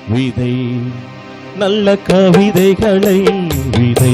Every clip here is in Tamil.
விதை நல்ல கவிதைகளை விதை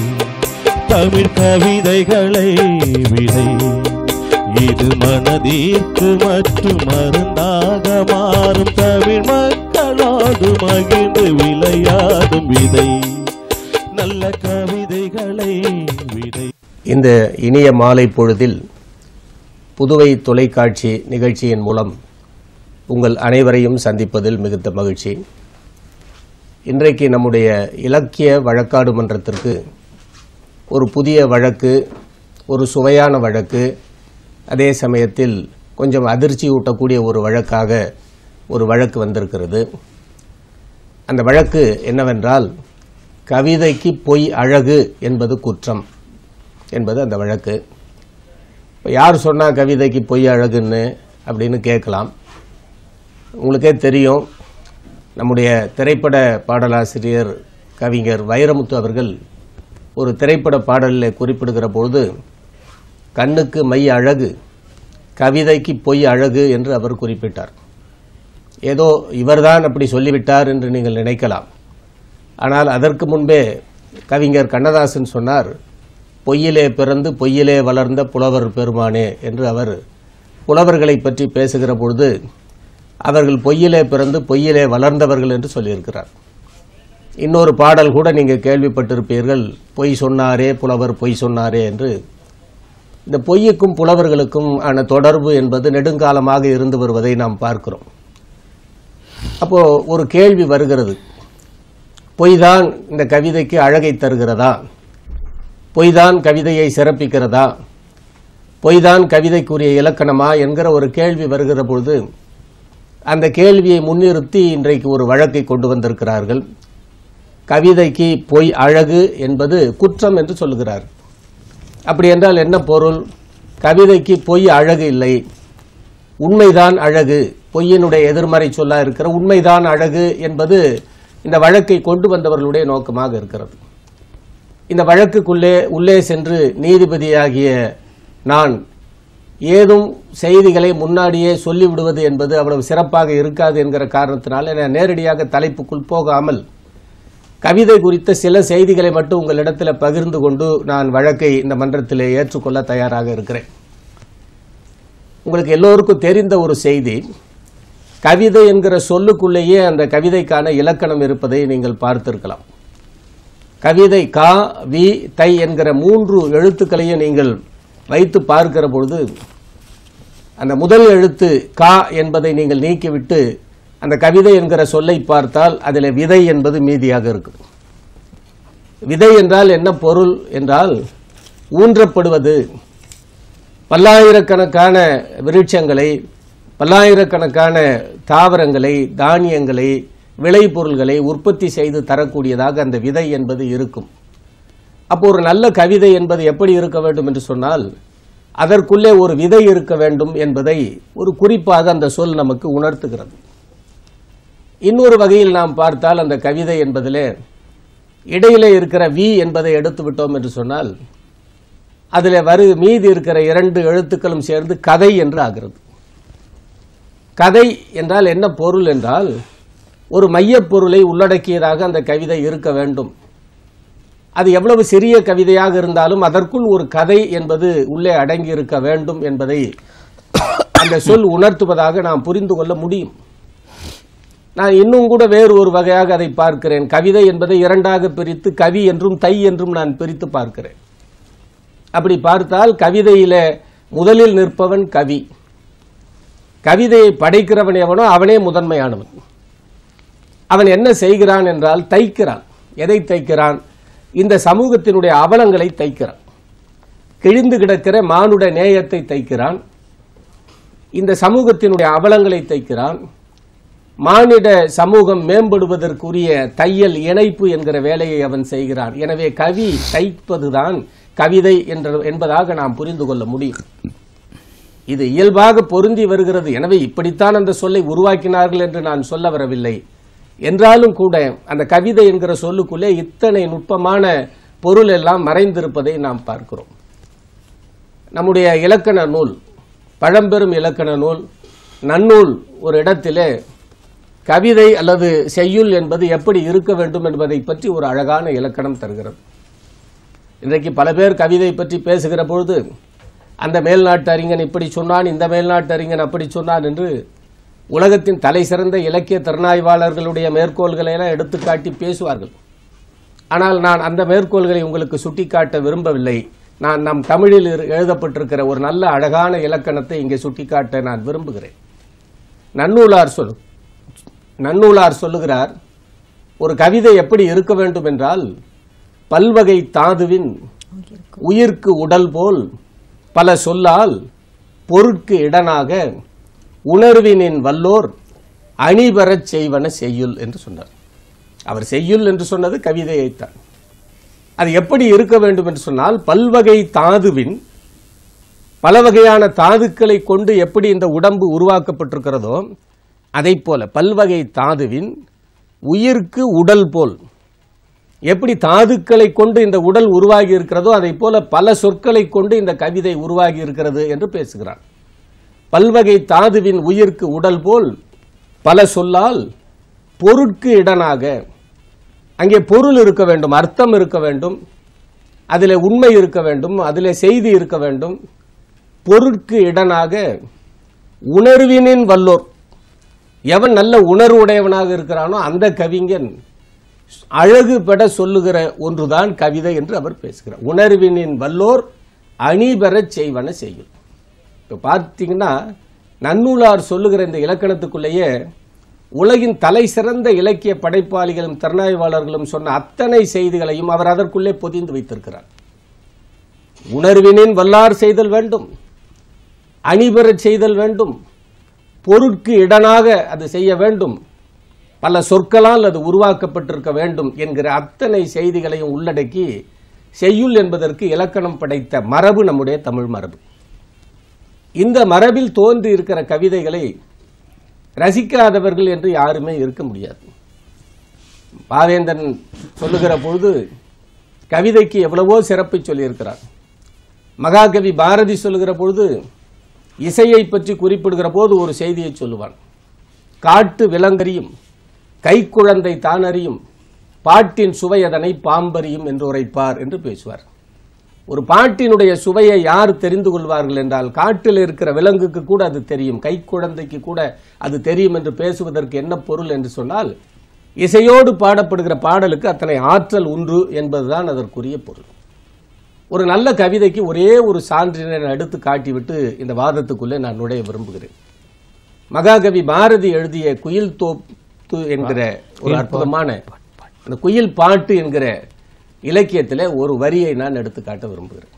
தமிழ் கவிதைகளை விதை இது மனதிற்கு மற்றும் மருந்தாக மாறும் தமிழ் மக்களோடு மகிழ்ந்து விளையாடும் விதை நல்ல கவிதைகளை விதை இந்த இனிய மாலை பொழுதில் புதுவை தொலைக்காட்சி நிகழ்ச்சியின் மூலம் உங்கள் அனைவரையும் சந்திப்பதில் மிகுந்த மகிழ்ச்சி இன்றைக்கு நம்முடைய இலக்கிய வழக்காடு மன்றத்திற்கு ஒரு புதிய வழக்கு ஒரு சுவையான வழக்கு அதே சமயத்தில் கொஞ்சம் அதிர்ச்சி ஊட்டக்கூடிய ஒரு வழக்காக ஒரு வழக்கு வந்திருக்கிறது அந்த வழக்கு என்னவென்றால் கவிதைக்கு பொய் அழகு என்பது குற்றம் என்பது அந்த வழக்கு இப்போ யார் சொன்னா கவிதைக்கு பொய் அழகுன்னு அப்படின்னு கேட்கலாம் உங்களுக்கே தெரியும் நம்முடைய திரைப்பட பாடலாசிரியர் கவிஞர் வைரமுத்து அவர்கள் ஒரு திரைப்பட பாடலில் குறிப்பிடுகிற பொழுது கண்ணுக்கு மை அழகு கவிதைக்கு பொய் அழகு என்று அவர் குறிப்பிட்டார் ஏதோ இவர்தான் அப்படி சொல்லிவிட்டார் என்று நீங்கள் நினைக்கலாம் ஆனால் அதற்கு முன்பே கவிஞர் கண்ணதாசன் சொன்னார் பொய்யிலே பிறந்து பொய்யிலே வளர்ந்த புலவர் பெருமானே என்று அவர் புலவர்களை பற்றி பேசுகிற பொழுது அவர்கள் பொய்யிலே பிறந்து பொய்யிலே வளர்ந்தவர்கள் என்று சொல்லியிருக்கிறார் இன்னொரு பாடல் கூட நீங்கள் கேள்விப்பட்டிருப்பீர்கள் பொய் சொன்னாரே புலவர் பொய் சொன்னாரே என்று இந்த பொய்யுக்கும் புலவர்களுக்கும் ஆன தொடர்பு என்பது நெடுங்காலமாக இருந்து வருவதை நாம் பார்க்கிறோம் அப்போ ஒரு கேள்வி வருகிறது பொய்தான் இந்த கவிதைக்கு அழகை தருகிறதா பொய்தான் கவிதையை சிறப்பிக்கிறதா பொய்தான் கவிதைக்குரிய இலக்கணமா என்கிற ஒரு கேள்வி வருகிற பொழுது அந்த கேள்வியை முன்னிறுத்தி இன்றைக்கு ஒரு வழக்கை கொண்டு வந்திருக்கிறார்கள் கவிதைக்கு பொய் அழகு என்பது குற்றம் என்று சொல்லுகிறார் அப்படி என்றால் என்ன பொருள் கவிதைக்கு பொய் அழகு இல்லை உண்மைதான் அழகு பொய்யினுடைய எதிர்மறை சொல்லா இருக்கிற உண்மைதான் அழகு என்பது இந்த வழக்கை கொண்டு வந்தவர்களுடைய நோக்கமாக இருக்கிறது இந்த வழக்குக்குள்ளே உள்ளே சென்று நீதிபதியாகிய நான் ஏதும் செய்திகளை முன்னாடியே சொல்லிவிடுவது என்பது அவ்வளவு சிறப்பாக இருக்காது என்கிற காரணத்தினால் நான் நேரடியாக தலைப்புக்குள் போகாமல் கவிதை குறித்த சில செய்திகளை மட்டும் உங்களிடத்தில் பகிர்ந்து கொண்டு நான் வழக்கை இந்த மன்றத்திலே ஏற்றுக்கொள்ள தயாராக இருக்கிறேன் உங்களுக்கு எல்லோருக்கும் தெரிந்த ஒரு செய்தி கவிதை என்கிற சொல்லுக்குள்ளேயே அந்த கவிதைக்கான இலக்கணம் இருப்பதை நீங்கள் பார்த்திருக்கலாம் கவிதை கா வி தை என்கிற மூன்று எழுத்துக்களையும் நீங்கள் வைத்து பார்க்கிற பொழுது அந்த முதல் எழுத்து கா என்பதை நீங்கள் நீக்கிவிட்டு அந்த கவிதை என்கிற சொல்லை பார்த்தால் அதில் விதை என்பது மீதியாக இருக்கும் விதை என்றால் என்ன பொருள் என்றால் ஊன்றப்படுவது பல்லாயிரக்கணக்கான விருட்சங்களை பல்லாயிரக்கணக்கான தாவரங்களை தானியங்களை விளைபொருள்களை உற்பத்தி செய்து தரக்கூடியதாக அந்த விதை என்பது இருக்கும் அப்போ ஒரு நல்ல கவிதை என்பது எப்படி இருக்க வேண்டும் என்று சொன்னால் அதற்குள்ளே ஒரு விதை இருக்க வேண்டும் என்பதை ஒரு குறிப்பாக அந்த சொல் நமக்கு உணர்த்துகிறது இன்னொரு வகையில் நாம் பார்த்தால் அந்த கவிதை என்பதிலே இடையிலே இருக்கிற வி என்பதை எடுத்து விட்டோம் என்று சொன்னால் அதில் வரு மீதி இருக்கிற இரண்டு எழுத்துக்களும் சேர்ந்து கதை என்று ஆகிறது கதை என்றால் என்ன பொருள் என்றால் ஒரு மையப் பொருளை உள்ளடக்கியதாக அந்த கவிதை இருக்க வேண்டும் அது எவ்வளவு சிறிய கவிதையாக இருந்தாலும் அதற்குள் ஒரு கதை என்பது உள்ளே அடங்கி இருக்க வேண்டும் என்பதை அந்த சொல் உணர்த்துவதாக நாம் புரிந்து கொள்ள முடியும் நான் இன்னும் கூட வேறு ஒரு வகையாக அதை பார்க்கிறேன் கவிதை என்பதை இரண்டாக பிரித்து கவி என்றும் தை என்றும் நான் பிரித்து பார்க்கிறேன் அப்படி பார்த்தால் கவிதையில முதலில் நிற்பவன் கவி கவிதையை படைக்கிறவன் எவனோ அவனே முதன்மையானவன் அவன் என்ன செய்கிறான் என்றால் தைக்கிறான் எதை தைக்கிறான் இந்த சமூகத்தினுடைய அவலங்களை தைக்கிறான் கிழிந்து கிடக்கிற மானுட நேயத்தை தைக்கிறான் இந்த சமூகத்தினுடைய அவலங்களை தைக்கிறான் மானிட சமூகம் மேம்படுவதற்குரிய தையல் இணைப்பு என்கிற வேலையை அவன் செய்கிறான் எனவே கவி தைப்பதுதான் கவிதை என்ற என்பதாக நாம் புரிந்து கொள்ள முடியும் இது இயல்பாக பொருந்தி வருகிறது எனவே இப்படித்தான் அந்த சொல்லை உருவாக்கினார்கள் என்று நான் சொல்ல வரவில்லை என்றாலும் கூட அந்த கவிதை என்கிற சொல்லுக்குள்ளே இத்தனை நுட்பமான பொருள் எல்லாம் மறைந்திருப்பதை நாம் பார்க்கிறோம் நம்முடைய இலக்கண நூல் பழம்பெரும் இலக்கண நூல் நன்னூல் ஒரு இடத்திலே கவிதை அல்லது செய்யுள் என்பது எப்படி இருக்க வேண்டும் என்பதை பற்றி ஒரு அழகான இலக்கணம் தருகிறது இன்றைக்கு பல பேர் கவிதை பற்றி பேசுகிற பொழுது அந்த மேல்நாட்டு அறிஞன் இப்படி சொன்னான் இந்த மேல்நாட்டு அறிஞன் அப்படி சொன்னான் என்று உலகத்தின் தலை சிறந்த இலக்கிய திறனாய்வாளர்களுடைய மேற்கோள்களை எல்லாம் எடுத்துக்காட்டி பேசுவார்கள் ஆனால் நான் அந்த மேற்கோள்களை உங்களுக்கு சுட்டிக்காட்ட விரும்பவில்லை நான் நம் தமிழில் இரு- எழுதப்பட்டிருக்கிற ஒரு நல்ல அழகான இலக்கணத்தை இங்கே சுட்டிக்காட்ட நான் விரும்புகிறேன் நன்னூலார் சொல் நன்னூலார் சொல்லுகிறார் ஒரு கவிதை எப்படி இருக்க வேண்டும் என்றால் பல்வகை தாதுவின் உயிர்க்கு உடல் போல் பல சொல்லால் பொருட்கு இடனாக உணர்வினின் வல்லோர் அணிபெறச் செய்வன செய்யுள் என்று சொன்னார் அவர் செய்யுள் என்று சொன்னது கவிதையைத்தான் அது எப்படி இருக்க வேண்டும் என்று சொன்னால் பல்வகை தாதுவின் பல வகையான தாதுக்களை கொண்டு எப்படி இந்த உடம்பு உருவாக்கப்பட்டிருக்கிறதோ அதைப் போல பல்வகை தாதுவின் உயிர்க்கு உடல் போல் எப்படி தாதுக்களை கொண்டு இந்த உடல் உருவாகி இருக்கிறதோ அதைப் போல பல சொற்களை கொண்டு இந்த கவிதை உருவாகி இருக்கிறது என்று பேசுகிறார் பல்வகை தாதுவின் உயிர்க்கு உடல் போல் பல சொல்லால் பொருட்கு இடனாக அங்கே பொருள் இருக்க வேண்டும் அர்த்தம் இருக்க வேண்டும் அதில் உண்மை இருக்க வேண்டும் அதில் செய்தி இருக்க வேண்டும் பொருட்கு இடனாக உணர்வினின் வல்லோர் எவன் நல்ல உணர்வுடையவனாக இருக்கிறானோ அந்த கவிஞன் அழகு பெற சொல்லுகிற ஒன்றுதான் கவிதை என்று அவர் பேசுகிறார் உணர்வினின் வல்லோர் அணி பெறச் செய்வன செய்யும் இப்போ பார்த்தீங்கன்னா நன்னூலார் சொல்லுகிற இந்த இலக்கணத்துக்குள்ளேயே உலகின் தலை சிறந்த இலக்கிய படைப்பாளிகளும் திறனாய்வாளர்களும் சொன்ன அத்தனை செய்திகளையும் அவர் அதற்குள்ளே பொதிந்து வைத்திருக்கிறார் உணர்வினின் வல்லார் செய்தல் வேண்டும் அணிபெறச் செய்தல் வேண்டும் பொருட்கு இடனாக அது செய்ய வேண்டும் பல சொற்களால் அது உருவாக்கப்பட்டிருக்க வேண்டும் என்கிற அத்தனை செய்திகளையும் உள்ளடக்கி செய்யுள் என்பதற்கு இலக்கணம் படைத்த மரபு நம்முடைய தமிழ் மரபு இந்த மரபில் தோன்றி இருக்கிற கவிதைகளை ரசிக்காதவர்கள் என்று யாருமே இருக்க முடியாது பாவேந்தன் சொல்லுகிற பொழுது கவிதைக்கு எவ்வளவோ சிறப்பை சொல்லியிருக்கிறார் மகாகவி பாரதி சொல்லுகிற பொழுது இசையை பற்றி குறிப்பிடுகிற போது ஒரு செய்தியை சொல்லுவான் காட்டு விலங்கறியும் கைக்குழந்தை தானறியும் பாட்டின் சுவை அதனை பாம்பறியும் என்று உரைப்பார் என்று பேசுவார் ஒரு பாட்டினுடைய சுவையை யார் தெரிந்து கொள்வார்கள் என்றால் காட்டில் இருக்கிற விலங்குக்கு கூட அது தெரியும் கைக்குழந்தைக்கு கூட அது தெரியும் என்று பேசுவதற்கு என்ன பொருள் என்று சொன்னால் இசையோடு பாடப்படுகிற பாடலுக்கு அத்தனை ஆற்றல் உண்டு என்பதுதான் அதற்குரிய பொருள் ஒரு நல்ல கவிதைக்கு ஒரே ஒரு சான்றினை நான் எடுத்து காட்டிவிட்டு இந்த வாதத்துக்குள்ளே நான் நுழைய விரும்புகிறேன் மகாகவி பாரதி எழுதிய குயில் தோப்பு என்கிற ஒரு அற்புதமான அந்த குயில் பாட்டு என்கிற இலக்கியத்தில் ஒரு வரியை நான் எடுத்து காட்ட விரும்புகிறேன்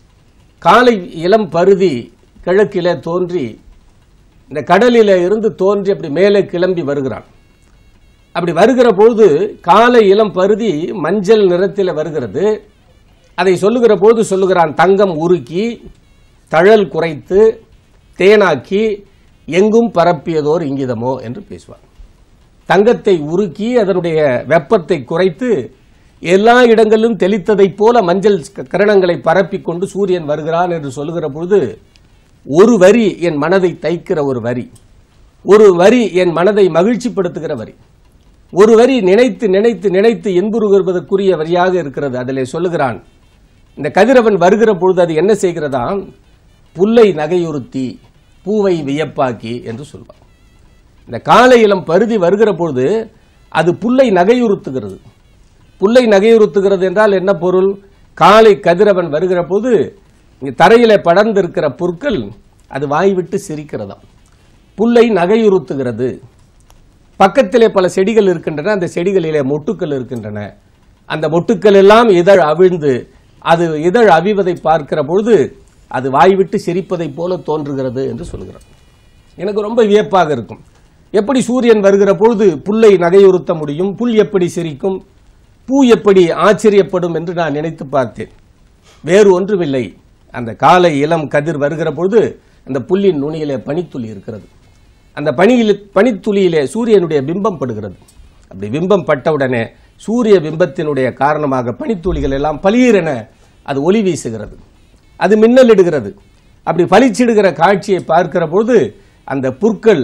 காலை இளம் பருதி கிழக்கிலே தோன்றி இந்த கடலில இருந்து தோன்றி அப்படி மேலே கிளம்பி வருகிறான் அப்படி வருகிற பொழுது காலை இளம் பருதி மஞ்சள் நிறத்தில் வருகிறது அதை சொல்லுகிற போது சொல்லுகிறான் தங்கம் உருக்கி தழல் குறைத்து தேனாக்கி எங்கும் பரப்பியதோர் இங்கிதமோ என்று பேசுவார் தங்கத்தை உருக்கி அதனுடைய வெப்பத்தை குறைத்து எல்லா இடங்களிலும் தெளித்ததைப் போல மஞ்சள் கிரணங்களை பரப்பிக் கொண்டு சூரியன் வருகிறான் என்று சொல்லுகிற பொழுது ஒரு வரி என் மனதை தைக்கிற ஒரு வரி ஒரு வரி என் மனதை மகிழ்ச்சிப்படுத்துகிற வரி ஒரு வரி நினைத்து நினைத்து நினைத்து இன்புறுவதற்குரிய வரியாக இருக்கிறது அதிலே சொல்லுகிறான் இந்த கதிரவன் வருகிற பொழுது அது என்ன செய்கிறதாம் புல்லை நகையுறுத்தி பூவை வியப்பாக்கி என்று சொல்வார் இந்த காலை இளம் பருதி வருகிற பொழுது அது புல்லை நகையுறுத்துகிறது புல்லை நகையுறுத்துகிறது என்றால் என்ன பொருள் காலை கதிரவன் வருகிற போது இங்க தரையில படர்ந்திருக்கிற புற்கள் அது வாய்விட்டு சிரிக்கிறதாம் புல்லை நகையுறுத்துகிறது பக்கத்திலே பல செடிகள் இருக்கின்றன அந்த செடிகளிலே மொட்டுக்கள் இருக்கின்றன அந்த மொட்டுக்கள் எல்லாம் இதழ் அவிழ்ந்து அது இதழ் அவிவதை பார்க்கிற பொழுது அது வாய்விட்டு சிரிப்பதைப் போல தோன்றுகிறது என்று சொல்கிறார் எனக்கு ரொம்ப வியப்பாக இருக்கும் எப்படி சூரியன் வருகிற பொழுது புல்லை நகையுறுத்த முடியும் புல் எப்படி சிரிக்கும் பூ எப்படி ஆச்சரியப்படும் என்று நான் நினைத்து பார்த்தேன் வேறு ஒன்றுமில்லை அந்த காலை இளம் கதிர் வருகிற பொழுது அந்த புல்லின் நுனியிலே பனித்துளி இருக்கிறது அந்த பனியில் பனித்துளியிலே சூரியனுடைய பிம்பம் படுகிறது அப்படி பிம்பம் பட்டவுடனே சூரிய பிம்பத்தினுடைய காரணமாக பனித்துளிகள் எல்லாம் பளீரென அது ஒளி வீசுகிறது அது மின்னலிடுகிறது அப்படி பளிச்சிடுகிற காட்சியை பார்க்கிற பொழுது அந்த புற்கள்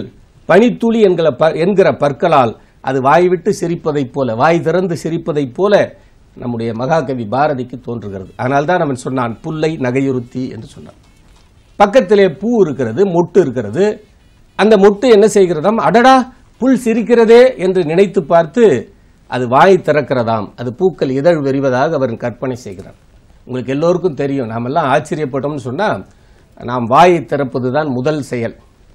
பனித்துளி என்கிற ப- என்கிற பற்களால் அது வாய் விட்டு சிரிப்பதைப் போல வாய் திறந்து சிரிப்பதைப் போல நம்முடைய மகாகவி பாரதிக்கு தோன்றுகிறது அதனால்தான் அவன் சொன்னான் புல்லை நகையுறுத்தி என்று சொன்னான் பக்கத்திலே பூ இருக்கிறது மொட்டு இருக்கிறது அந்த மொட்டு என்ன செய்கிறதாம் அடடா புல் சிரிக்கிறதே என்று நினைத்து பார்த்து அது வாய் திறக்கிறதாம் அது பூக்கள் இதழ் வெறிவதாக அவன் கற்பனை செய்கிறான் உங்களுக்கு எல்லோருக்கும் தெரியும் நாமெல்லாம் ஆச்சரியப்பட்டோம்னு சொன்னா நாம் வாயை திறப்பது தான் முதல் செயல்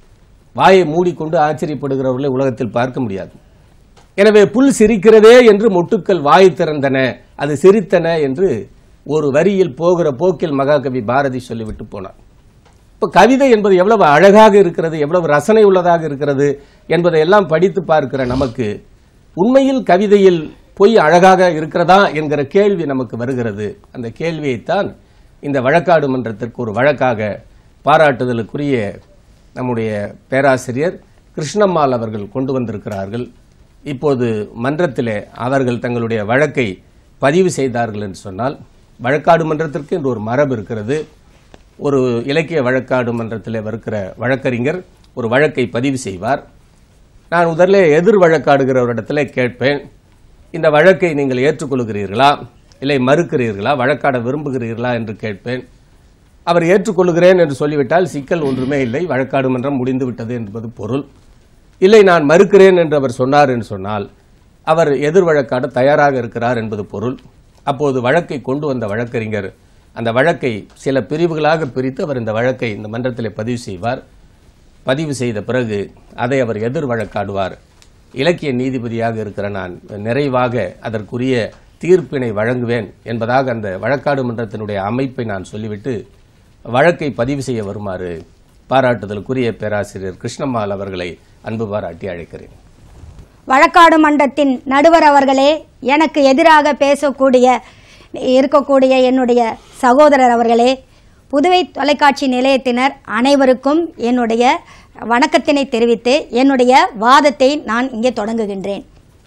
வாயை மூடிக்கொண்டு ஆச்சரியப்படுகிறவர்களை உலகத்தில் பார்க்க முடியாது எனவே புல் சிரிக்கிறதே என்று மொட்டுக்கள் வாய் திறந்தன அது சிரித்தன என்று ஒரு வரியில் போகிற போக்கில் மகாகவி பாரதி சொல்லிவிட்டு போனார் இப்ப கவிதை என்பது எவ்வளவு அழகாக இருக்கிறது எவ்வளவு ரசனை உள்ளதாக இருக்கிறது என்பதை எல்லாம் படித்து பார்க்கிற நமக்கு உண்மையில் கவிதையில் பொய் அழகாக இருக்கிறதா என்கிற கேள்வி நமக்கு வருகிறது அந்த கேள்வியைத்தான் இந்த வழக்காடு மன்றத்திற்கு ஒரு வழக்காக பாராட்டுதலுக்குரிய நம்முடைய பேராசிரியர் கிருஷ்ணம்மாள் அவர்கள் கொண்டு வந்திருக்கிறார்கள் இப்போது மன்றத்திலே அவர்கள் தங்களுடைய வழக்கை பதிவு செய்தார்கள் என்று சொன்னால் வழக்காடு மன்றத்திற்கு என்று ஒரு மரபு இருக்கிறது ஒரு இலக்கிய வழக்காடு மன்றத்தில் இருக்கிற வழக்கறிஞர் ஒரு வழக்கை பதிவு செய்வார் நான் முதல்ல எதிர் வழக்காடுகிறவரிடத்துல கேட்பேன் இந்த வழக்கை நீங்கள் ஏற்றுக்கொள்கிறீர்களா இல்லை மறுக்கிறீர்களா வழக்காட விரும்புகிறீர்களா என்று கேட்பேன் அவர் ஏற்றுக்கொள்கிறேன் என்று சொல்லிவிட்டால் சிக்கல் ஒன்றுமே இல்லை வழக்காடு மன்றம் முடிந்து விட்டது என்பது பொருள் இல்லை நான் மறுக்கிறேன் என்று அவர் சொன்னார் என்று சொன்னால் அவர் எதிர் வழக்காட தயாராக இருக்கிறார் என்பது பொருள் அப்போது வழக்கை கொண்டு வந்த வழக்கறிஞர் அந்த வழக்கை சில பிரிவுகளாக பிரித்து அவர் இந்த வழக்கை இந்த மன்றத்தில் பதிவு செய்வார் பதிவு செய்த பிறகு அதை அவர் எதிர் வழக்காடுவார் இலக்கிய நீதிபதியாக இருக்கிற நான் நிறைவாக அதற்குரிய தீர்ப்பினை வழங்குவேன் என்பதாக அந்த வழக்காடு மன்றத்தினுடைய அமைப்பை நான் சொல்லிவிட்டு வழக்கை பதிவு செய்ய வருமாறு பாராட்டுதலுக்குரிய பேராசிரியர் கிருஷ்ணம்மாள் அவர்களை அன்பு பாராட்டி அழைக்கிறேன் வழக்காடு மன்றத்தின் நடுவர் அவர்களே எனக்கு எதிராக பேசக்கூடிய இருக்கக்கூடிய என்னுடைய சகோதரர் அவர்களே புதுவை தொலைக்காட்சி நிலையத்தினர் அனைவருக்கும் என்னுடைய வணக்கத்தினை தெரிவித்து என்னுடைய வாதத்தை நான் இங்கே தொடங்குகின்றேன்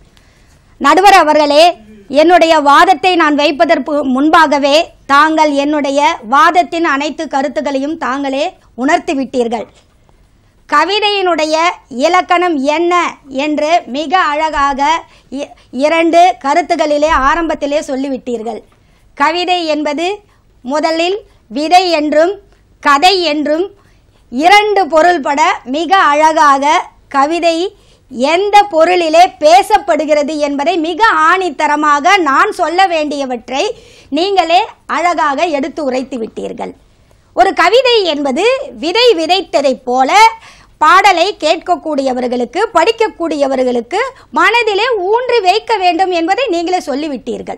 நடுவர் அவர்களே என்னுடைய வாதத்தை நான் வைப்பதற்கு முன்பாகவே தாங்கள் என்னுடைய வாதத்தின் அனைத்து கருத்துக்களையும் தாங்களே உணர்த்தி விட்டீர்கள் கவிதையினுடைய இலக்கணம் என்ன என்று மிக அழகாக இ- இரண்டு கருத்துகளிலே ஆரம்பத்திலே சொல்லிவிட்டீர்கள் கவிதை என்பது முதலில் விதை என்றும் கதை என்றும் இரண்டு பொருள்பட மிக அழகாக கவிதை எந்த பொருளிலே பேசப்படுகிறது என்பதை மிக ஆணித்தரமாக நான் சொல்ல வேண்டியவற்றை நீங்களே அழகாக எடுத்து உரைத்து விட்டீர்கள் ஒரு கவிதை என்பது விதை விதைத்ததைப் போல பாடலை கேட்கக்கூடியவர்களுக்கு படிக்கக்கூடியவர்களுக்கு மனதிலே ஊன்றி வைக்க வேண்டும் என்பதை நீங்களே சொல்லிவிட்டீர்கள்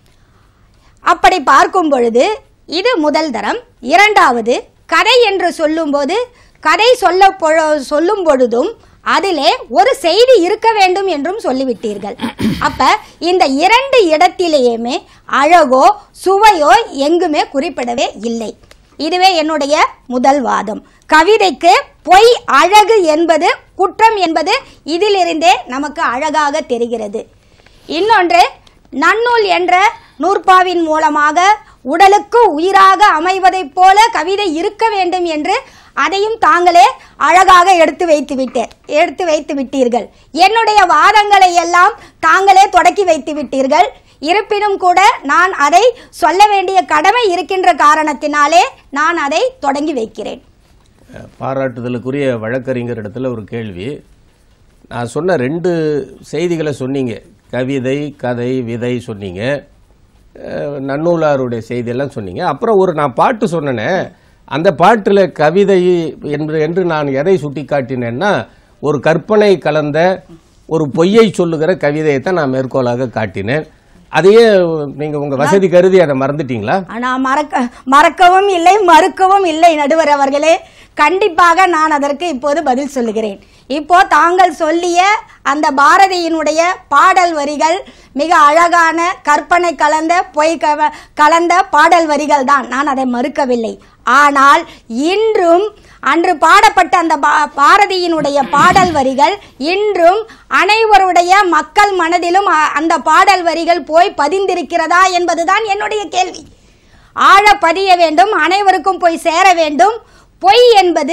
அப்படி பார்க்கும் பொழுது இது முதல் தரம் இரண்டாவது கதை என்று சொல்லும்போது கதை சொல்ல பொ- சொல்லும் பொழுதும் அதிலே ஒரு செய்தி இருக்க வேண்டும் என்றும் சொல்லிவிட்டீர்கள் அப்ப இந்த இரண்டு இடத்திலேயுமே அழகோ சுவையோ எங்குமே குறிப்பிடவே இல்லை இதுவே என்னுடைய முதல் வாதம் கவிதைக்கு பொய் அழகு என்பது குற்றம் என்பது இதிலிருந்தே நமக்கு அழகாக தெரிகிறது இன்னொன்று நன்னூல் என்ற நூற்பாவின் மூலமாக உடலுக்கு உயிராக அமைவதைப் போல கவிதை இருக்க வேண்டும் என்று அதையும் தாங்களே அழகாக எடுத்து வைத்து விட்டேன் எடுத்து வைத்து விட்டீர்கள் என்னுடைய வாதங்களை எல்லாம் தாங்களே தொடக்கி வைத்து விட்டீர்கள் இருப்பினும் கூட நான் அதை சொல்ல வேண்டிய கடமை இருக்கின்ற காரணத்தினாலே நான் அதை தொடங்கி வைக்கிறேன் பாராட்டுதலுக்குரிய வழக்கறிஞரிடத்துல ஒரு கேள்வி நான் சொன்ன ரெண்டு செய்திகளை சொன்னீங்க கவிதை கதை விதை சொன்னீங்க அஹ், நன்னூலாருடைய செய்தியெல்லாம் சொன்னீங்க அப்புறம் ஒரு நான் பாட்டு சொன்னேனே அந்த பாட்டில் கவிதை என்று என்று நான் எதை சுட்டிக்காட்டினேன்னா ஒரு கற்பனை கலந்த ஒரு பொய்யை சொல்லுகிற கவிதையை தான் நான் மேற்கோளாக காட்டினேன் அதையே நீங்கள் உங்கள் வசதி கருதி அதை மறந்துட்டீங்களா ஆனா மறக்க மறக்கவும் இல்லை மறுக்கவும் இல்லை நடுவர் அவர்களே கண்டிப்பாக நான் அதற்கு இப்போது பதில் சொல்லுகிறேன் இப்போ தாங்கள் சொல்லிய அந்த பாரதியினுடைய பாடல் வரிகள் மிக அழகான கற்பனை கலந்த பொய் கவ- கலந்த பாடல் வரிகள் தான் நான் அதை மறுக்கவில்லை ஆனால் இன்றும் அன்று பாடப்பட்ட அந்த பா- பாரதியினுடைய பாடல் வரிகள் இன்றும் அனைவருடைய மக்கள் மனதிலும் அ- அந்த பாடல் வரிகள் போய் பதிந்திருக்கிறதா என்பதுதான் என்னுடைய கேள்வி ஆழ பதிய வேண்டும் அனைவருக்கும் போய் சேர வேண்டும் பொய் என்பது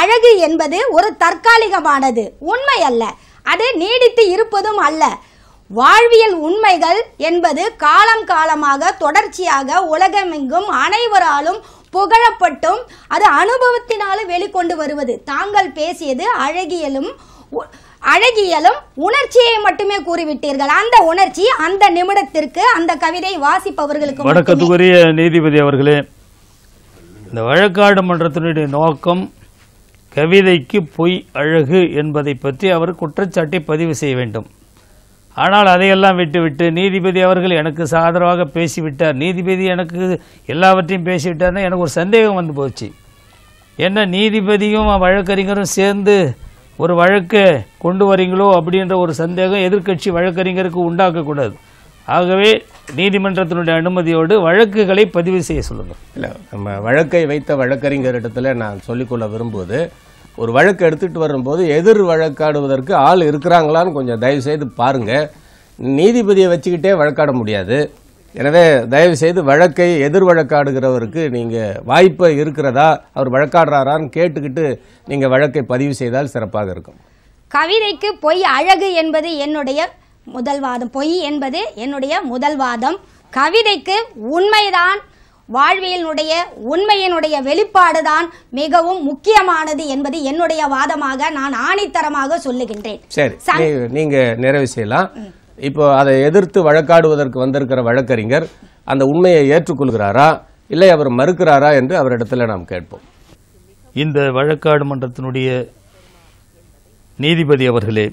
அழகு என்பது ஒரு தற்காலிகமானது உண்மை அல்ல அது நீடித்து இருப்பதும் அல்ல வாழ்வியல் உண்மைகள் என்பது காலம் காலமாக தொடர்ச்சியாக உலகமெங்கும் அனைவராலும் புகழப்பட்டும் அது அனுபவத்தினாலும் வெளிக்கொண்டு வருவது தாங்கள் பேசியது அழகியலும் உ- அழகியலும் உணர்ச்சியை மட்டுமே கூறிவிட்டீர்கள் அந்த உணர்ச்சி அந்த நிமிடத்திற்கு அந்த கவிதை வாசிப்பவர்களுக்கு மட்டுமே வணக்கத்துக்குரிய நீதிபதி அவர்களே இந்த வழக்காடு மன்றத்தினுடைய நோக்கம் கவிதைக்கு பொய் அழகு என்பதை பற்றி அவர் குற்றச்சாட்டை பதிவு செய்ய வேண்டும் ஆனால் அதையெல்லாம் விட்டுவிட்டு நீதிபதி அவர்கள் எனக்கு சாதரவாக பேசிவிட்டார் நீதிபதி எனக்கு எல்லாவற்றையும் பேசிவிட்டார்னா எனக்கு ஒரு சந்தேகம் வந்து போச்சு என்ன நீதிபதியும் வழக்கறிஞரும் சேர்ந்து ஒரு வழக்கை கொண்டு வரீங்களோ அப்படின்ற ஒரு சந்தேகம் எதிர்க்கட்சி வழக்கறிஞருக்கு உண்டாக்கக்கூடாது ஆகவே நீதிமன்றத்தினுடைய அனுமதியோடு வழக்குகளை பதிவு செய்ய சொல்லுங்கள் இல்லை நம்ம வழக்கை வைத்த வழக்கறிஞரிடத்துல நான் சொல்லிக்கொள்ள விரும்புவது ஒரு வழக்கு எடுத்துட்டு வரும்போது எதிர் வழக்காடுவதற்கு ஆள் இருக்கிறாங்களான்னு கொஞ்சம் தயவு செய்து பாருங்க நீதிபதியை வச்சுக்கிட்டே வழக்காட முடியாது எனவே தயவு செய்து வழக்கை எதிர் வழக்காடுகிறவருக்கு நீங்க வாய்ப்பு இருக்கிறதா அவர் வழக்காடுறாரான்னு கேட்டுக்கிட்டு நீங்க வழக்கை பதிவு செய்தால் சிறப்பாக இருக்கும் கவிதைக்கு பொய் அழகு என்பது என்னுடைய முதல் வாதம் பொய் என்பது என்னுடைய முதல் வாதம் கவிதைக்கு உண்மைதான் வாழ்வியலினுடைய உண்மையினுடைய வெளிப்பாடுதான் மிகவும் முக்கியமானது என்பது என்னுடைய வாதமாக நான் ஆணித்தரமாக சொல்லுகின்றேன் சரி சங்- நீ- நீங்க நிறைவு செய்யலாம் இப்போ அதை எதிர்த்து வழக்காடுவதற்கு வந்திருக்கிற வழக்கறிஞர் அந்த உண்மையை ஏற்றுக்கொள்கிறாரா இல்லை அவர் மறுக்கிறாரா என்று அவரிடத்துல நாம் கேட்போம் இந்த வழக்காடு மன்றத்தினுடைய நீதிபதி அவர்களே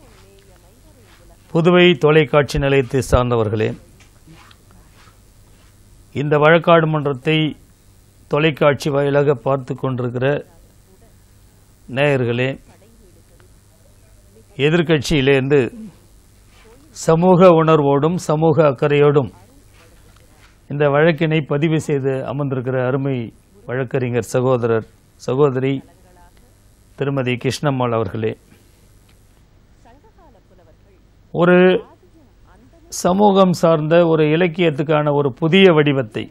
புதுவை தொலைக்காட்சி நிலையத்தை சார்ந்தவர்களே இந்த வழக்காடு மன்றத்தை தொலைக்காட்சி வாயிலாக பார்த்து கொண்டிருக்கிற நேயர்களே எதிர்க்கட்சியிலேருந்து சமூக உணர்வோடும் சமூக அக்கறையோடும் இந்த வழக்கினை பதிவு செய்து அமர்ந்திருக்கிற அருமை வழக்கறிஞர் சகோதரர் சகோதரி திருமதி கிருஷ்ணம்மாள் அவர்களே ஒரு சமூகம் சார்ந்த ஒரு இலக்கியத்துக்கான ஒரு புதிய வடிவத்தை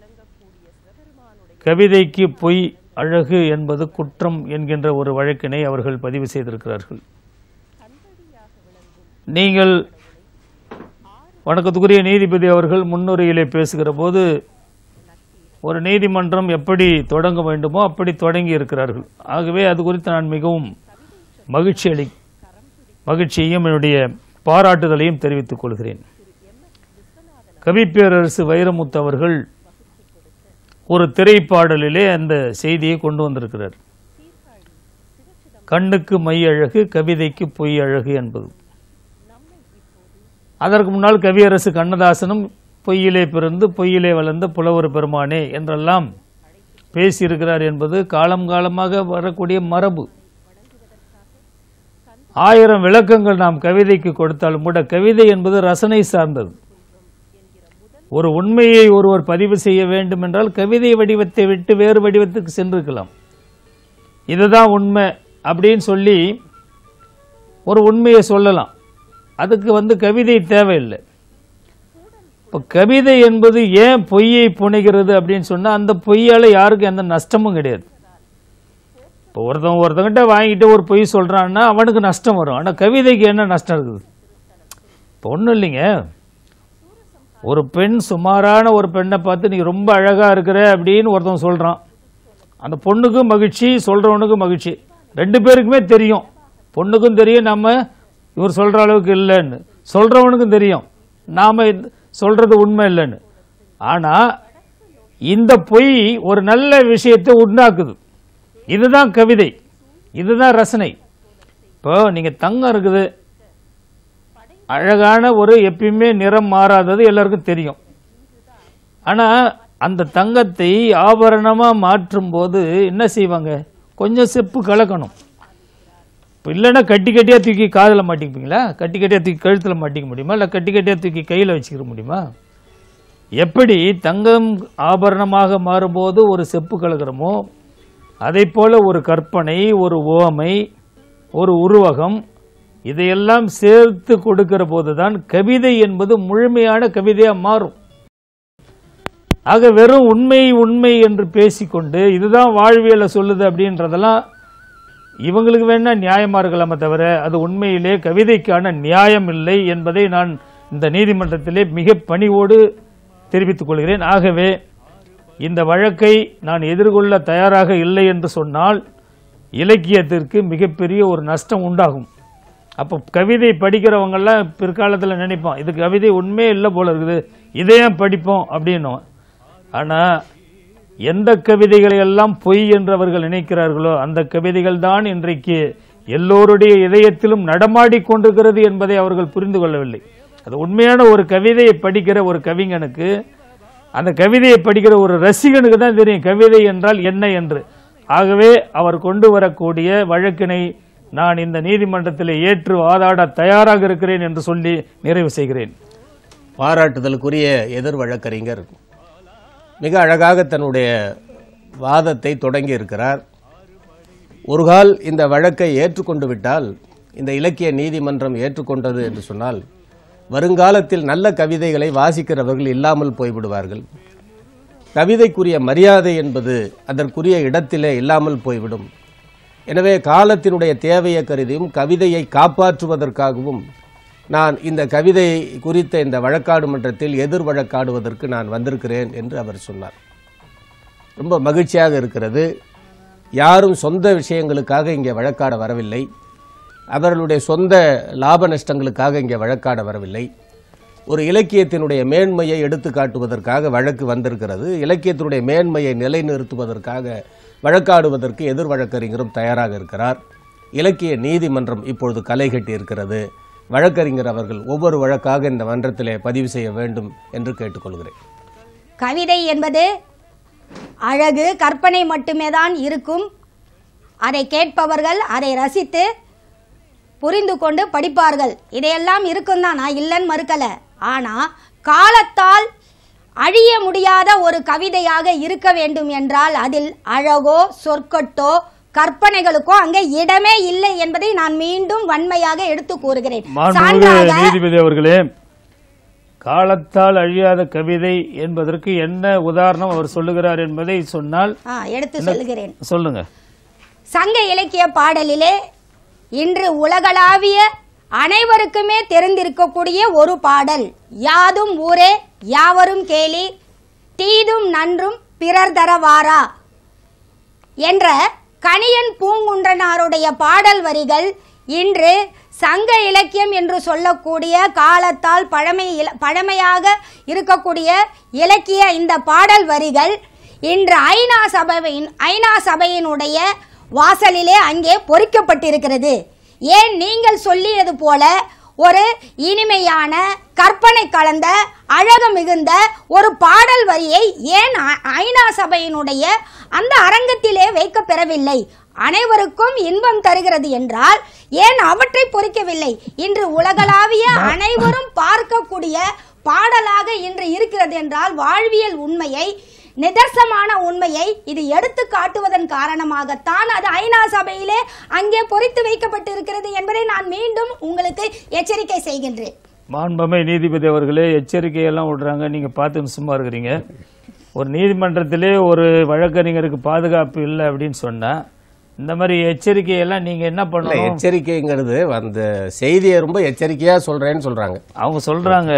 கவிதைக்கு பொய் அழகு என்பது குற்றம் என்கின்ற ஒரு வழக்கினை அவர்கள் பதிவு செய்திருக்கிறார்கள் நீங்கள் வணக்கத்துக்குரிய நீதிபதி அவர்கள் முன்னுரையிலே பேசுகிற போது ஒரு நீதிமன்றம் எப்படி தொடங்க வேண்டுமோ அப்படி தொடங்கி இருக்கிறார்கள் ஆகவே அது குறித்து நான் மிகவும் மகிழ்ச்சி அளி மகிழ்ச்சியையும் என்னுடைய பாராட்டுதலையும் தெரிவித்துக் கொள்கிறேன் கவிப்பேரரசு வைரமுத்து அவர்கள் ஒரு திரைப்பாடலிலே அந்த செய்தியை கொண்டு வந்திருக்கிறார் கண்ணுக்கு மை அழகு கவிதைக்கு பொய் அழகு என்பது அதற்கு முன்னால் கவியரசு கண்ணதாசனும் பொய்யிலே பிறந்து பொய்யிலே வளர்ந்த புலவர் பெருமானே என்றெல்லாம் பேசியிருக்கிறார் என்பது காலம் காலமாக வரக்கூடிய மரபு ஆயிரம் விளக்கங்கள் நாம் கவிதைக்கு கொடுத்தாலும் கூட கவிதை என்பது ரசனை சார்ந்தது ஒரு உண்மையை ஒருவர் பதிவு செய்ய வேண்டும் என்றால் கவிதை வடிவத்தை விட்டு வேறு வடிவத்துக்கு சென்றிருக்கலாம் இதுதான் உண்மை அப்படின்னு சொல்லி ஒரு உண்மையை சொல்லலாம் அதுக்கு வந்து கவிதை தேவையில்லை இப்போ கவிதை என்பது ஏன் பொய்யை புனைகிறது அப்படின்னு சொன்னால் அந்த பொய்யால் யாருக்கும் எந்த நஷ்டமும் கிடையாது இப்போ ஒருத்தன் ஒருத்தங்கிட்ட வாங்கிட்டு ஒரு பொய் சொல்கிறான்னா அவனுக்கு நஷ்டம் வரும் ஆனால் கவிதைக்கு என்ன நஷ்டம் இருக்குது இப்போ ஒன்றும் இல்லைங்க ஒரு பெண் சுமாரான ஒரு பெண்ணை பார்த்து நீ ரொம்ப அழகாக இருக்கிற அப்படின்னு ஒருத்தன் சொல்கிறான் அந்த பொண்ணுக்கும் மகிழ்ச்சி சொல்கிறவனுக்கும் மகிழ்ச்சி ரெண்டு பேருக்குமே தெரியும் பொண்ணுக்கும் தெரியும் நம்ம இவர் சொல்கிற அளவுக்கு இல்லைன்னு சொல்கிறவனுக்கும் தெரியும் நாம் சொல்கிறது உண்மை இல்லைன்னு ஆனால் இந்த பொய் ஒரு நல்ல விஷயத்தை உண்டாக்குது இதுதான் கவிதை இதுதான் ரசனை இப்போ நீங்கள் தங்கம் இருக்குது அழகான ஒரு எப்பயுமே நிறம் மாறாதது எல்லாருக்கும் தெரியும் ஆனால் அந்த தங்கத்தை ஆபரணமாக மாற்றும் போது என்ன செய்வாங்க கொஞ்சம் செப்பு கலக்கணும் இப்போ இல்லைன்னா கட்டி கட்டியாக தூக்கி காதில் மாட்டிக்குப்பீங்களா கட்டி கட்டியாக தூக்கி கழுத்தில் மாட்டிக்க முடியுமா இல்லை கட்டி கட்டியாக தூக்கி கையில் வச்சுக்கிற முடியுமா எப்படி தங்கம் ஆபரணமாக மாறும்போது ஒரு செப்பு கலக்கிறோமோ அதை போல ஒரு கற்பனை ஒரு ஓமை ஒரு உருவகம் இதையெல்லாம் சேர்த்து கொடுக்கிற போதுதான் கவிதை என்பது முழுமையான கவிதையாக மாறும் ஆக வெறும் உண்மை உண்மை என்று பேசிக்கொண்டு இதுதான் வாழ்வியலை சொல்லுது அப்படின்றதெல்லாம் இவங்களுக்கு வேணா நியாயமா இருக்கலாமே தவிர அது உண்மையிலே கவிதைக்கான நியாயம் இல்லை என்பதை நான் இந்த நீதிமன்றத்திலே மிக பணிவோடு தெரிவித்துக் கொள்கிறேன் ஆகவே இந்த வழக்கை நான் எதிர்கொள்ள தயாராக இல்லை என்று சொன்னால் இலக்கியத்திற்கு மிகப்பெரிய ஒரு நஷ்டம் உண்டாகும் அப்போ கவிதை படிக்கிறவங்கெல்லாம் பிற்காலத்தில் நினைப்பான் இது கவிதை உண்மையே இல்லை போல இருக்குது இதையும் படிப்போம் அப்படின்னும் ஆனால் எந்த கவிதைகளை எல்லாம் பொய் என்று அவர்கள் நினைக்கிறார்களோ அந்த கவிதைகள் தான் இன்றைக்கு எல்லோருடைய இதயத்திலும் நடமாடிக் கொண்டிருக்கிறது என்பதை அவர்கள் புரிந்து கொள்ளவில்லை அது உண்மையான ஒரு கவிதையை படிக்கிற ஒரு கவிஞனுக்கு அந்த கவிதையை படிக்கிற ஒரு ரசிகனுக்கு தான் தெரியும் கவிதை என்றால் என்ன என்று ஆகவே அவர் கொண்டு வரக்கூடிய வழக்கினை நான் இந்த நீதிமன்றத்தில் ஏற்று வாதாட தயாராக இருக்கிறேன் என்று சொல்லி நிறைவு செய்கிறேன் பாராட்டுதலுக்குரிய எதிர் வழக்கறிஞர் மிக அழகாக தன்னுடைய வாதத்தை தொடங்கி இருக்கிறார் ஒருகால் இந்த வழக்கை ஏற்றுக்கொண்டு விட்டால் இந்த இலக்கிய நீதிமன்றம் ஏற்றுக்கொண்டது என்று சொன்னால் வருங்காலத்தில் நல்ல கவிதைகளை வாசிக்கிறவர்கள் இல்லாமல் போய்விடுவார்கள் கவிதைக்குரிய மரியாதை என்பது அதற்குரிய இடத்திலே இல்லாமல் போய்விடும் எனவே காலத்தினுடைய தேவையை கருதியும் கவிதையை காப்பாற்றுவதற்காகவும் நான் இந்த கவிதை குறித்த இந்த வழக்காடு மன்றத்தில் எதிர் வழக்காடுவதற்கு நான் வந்திருக்கிறேன் என்று அவர் சொன்னார் ரொம்ப மகிழ்ச்சியாக இருக்கிறது யாரும் சொந்த விஷயங்களுக்காக இங்கே வழக்காட வரவில்லை அவர்களுடைய சொந்த லாப நஷ்டங்களுக்காக இங்கே வழக்காட வரவில்லை ஒரு இலக்கியத்தினுடைய மேன்மையை எடுத்து காட்டுவதற்காக வழக்கு வந்திருக்கிறது இலக்கியத்தினுடைய மேன்மையை நிலைநிறுத்துவதற்காக வழக்காடுவதற்கு எதிர் வழக்கறிஞரும் தயாராக இருக்கிறார் இலக்கிய நீதிமன்றம் இப்பொழுது களை கட்டி இருக்கிறது வழக்கறிஞர் அவர்கள் ஒவ்வொரு வழக்காக இந்த மன்றத்திலே பதிவு செய்ய வேண்டும் என்று கேட்டுக்கொள்கிறேன் கவிதை என்பது அழகு கற்பனை மட்டுமே தான் இருக்கும் அதை கேட்பவர்கள் அதை ரசித்து புரிந்து கொண்டு படிப்பார்கள் இதையெல்லாம் இருக்கும் தான் நான் இல்லைன்னு மறுக்கல ஆனா காலத்தால் அழிய முடியாத ஒரு கவிதையாக இருக்க வேண்டும் என்றால் அதில் அழகோ சொற்கட்டோ கற்பனைகளுக்கோ அங்கே இடமே இல்லை என்பதை நான் மீண்டும் வன்மையாக எடுத்து கூறுகிறேன் மாண்புமிகு சான்றாக நீதிபதி அவர்களே காலத்தால் அழியாத கவிதை என்பதற்கு என்ன உதாரணம் அவர் சொல்லுகிறார் என்பதை சொன்னால் ஆ, எடுத்து சொல்லுகிறேன் சொல்லுங்க சங்க இலக்கிய பாடலிலே இன்று உலகளாவிய அனைவருக்குமே தெரிந்திருக்கக்கூடிய ஒரு பாடல் யாதும் ஊரே யாவரும் கேலி தீதும் நன்றும் பிறர் தரவாரா என்ற கணியன் பூங்குன்றனாருடைய பாடல் வரிகள் இன்று சங்க இலக்கியம் என்று சொல்லக்கூடிய காலத்தால் பழமை இல- பழமையாக இருக்கக்கூடிய இலக்கிய இந்த பாடல் வரிகள் இன்று ஐநா சபையின் ஐநா சபையினுடைய வாசலிலே அங்கே பொறிக்கப்பட்டிருக்கிறது ஏன் நீங்கள் சொல்லியது போல ஒரு இனிமையான கற்பனை கலந்த அழகு மிகுந்த ஒரு பாடல் வரியை ஏன் ஐ- ஐநா சபையினுடைய அந்த அரங்கத்திலே வைக்க பெறவில்லை அனைவருக்கும் இன்பம் தருகிறது என்றால் ஏன் அவற்றை பொறிக்கவில்லை இன்று உலகளாவிய அனைவரும் பார்க்கக்கூடிய பாடலாக இன்று இருக்கிறது என்றால் வாழ்வியல் உண்மையை நிதர்சமான உண்மையை இது எடுத்து காட்டுவதன் காரணமாகத்தான் அது ஐநா சபையிலே அங்கே பொறித்து வைக்கப்பட்டிருக்கிறது என்பதை நான் மீண்டும் உங்களுக்கு எச்சரிக்கை செய்கின்றேன் மாண்பமை நீதிபதி அவர்களே எச்சரிக்கையெல்லாம் விடுறாங்க நீங்க பார்த்துன்னு சும்மா இருக்கிறீங்க ஒரு நீதிமன்றத்திலே ஒரு வழக்கறிஞருக்கு பாதுகாப்பு இல்லை அப்படின்னு சொன்னா இந்த மாதிரி எச்சரிக்கையெல்லாம் நீங்க என்ன இல்ல, பண்ணணும் எச்சரிக்கைங்கிறது அந்த செய்தியை ரொம்ப எச்சரிக்கையா சொல்றேன்னு சொல்றாங்க அவங்க சொல்றாங்க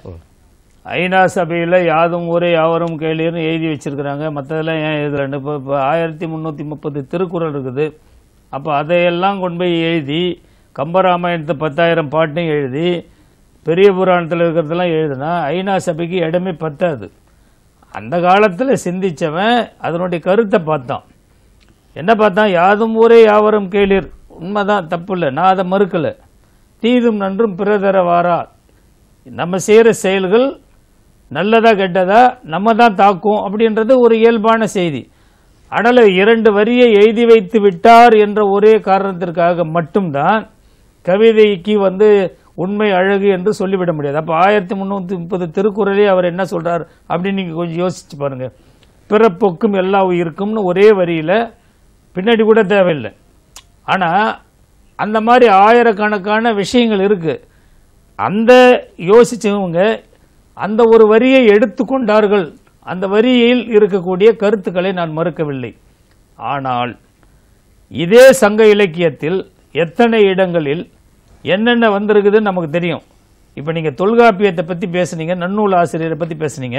ஐநா சபையில் யாதும் ஊரே யாவரும் கேளீர்னு எழுதி வச்சிருக்கிறாங்க மற்றதெல்லாம் ஏன் எழுதுறேன்னு இப்போ இப்போ ஆயிரத்தி முந்நூற்றி முப்பது திருக்குறள் இருக்குது அப்போ அதையெல்லாம் கொண்டு போய் எழுதி கம்பராமாயணத்தை பத்தாயிரம் பாட்டையும் எழுதி பெரிய புராணத்தில் இருக்கிறதெல்லாம் எழுதுனா ஐநா சபைக்கு இடமே பத்தாது அந்த காலத்தில் சிந்திச்சவன் அதனுடைய கருத்தை பார்த்தான் என்ன பார்த்தான் யாதும் ஊரே யாவரும் கேளீர் உண்மைதான் தப்பு இல்லை நான் அதை மறுக்கலை தீதும் நன்றும் பிறதர வாரா நம்ம செய்கிற செயல்கள் நல்லதா கெட்டதா நம்ம தான் தாக்கும் அப்படின்றது ஒரு இயல்பான செய்தி அடல இரண்டு வரியை எழுதி வைத்து விட்டார் என்ற ஒரே காரணத்திற்காக மட்டும்தான் கவிதைக்கு வந்து உண்மை அழகு என்று சொல்லிவிட முடியாது அப்போ ஆயிரத்தி முந்நூற்றி முப்பது திருக்குறளே அவர் என்ன சொல்றார் அப்படின்னு நீங்க கொஞ்சம் யோசிச்சு பாருங்க பிறப்பொக்கும் எல்லா உயிருக்கும்னு ஒரே வரியில பின்னாடி கூட தேவையில்லை ஆனா அந்த மாதிரி ஆயிரக்கணக்கான விஷயங்கள் இருக்கு அந்த யோசிச்சவங்க அந்த ஒரு வரியை எடுத்துக்கொண்டார்கள் அந்த வரியில் இருக்கக்கூடிய கருத்துக்களை நான் மறுக்கவில்லை ஆனால் இதே சங்க இலக்கியத்தில் எத்தனை இடங்களில் என்னென்ன வந்திருக்குதுன்னு நமக்கு தெரியும் இப்போ நீங்க தொல்காப்பியத்தை பத்தி பேசுனீங்க நன்னூல் ஆசிரியரை பத்தி பேசுனீங்க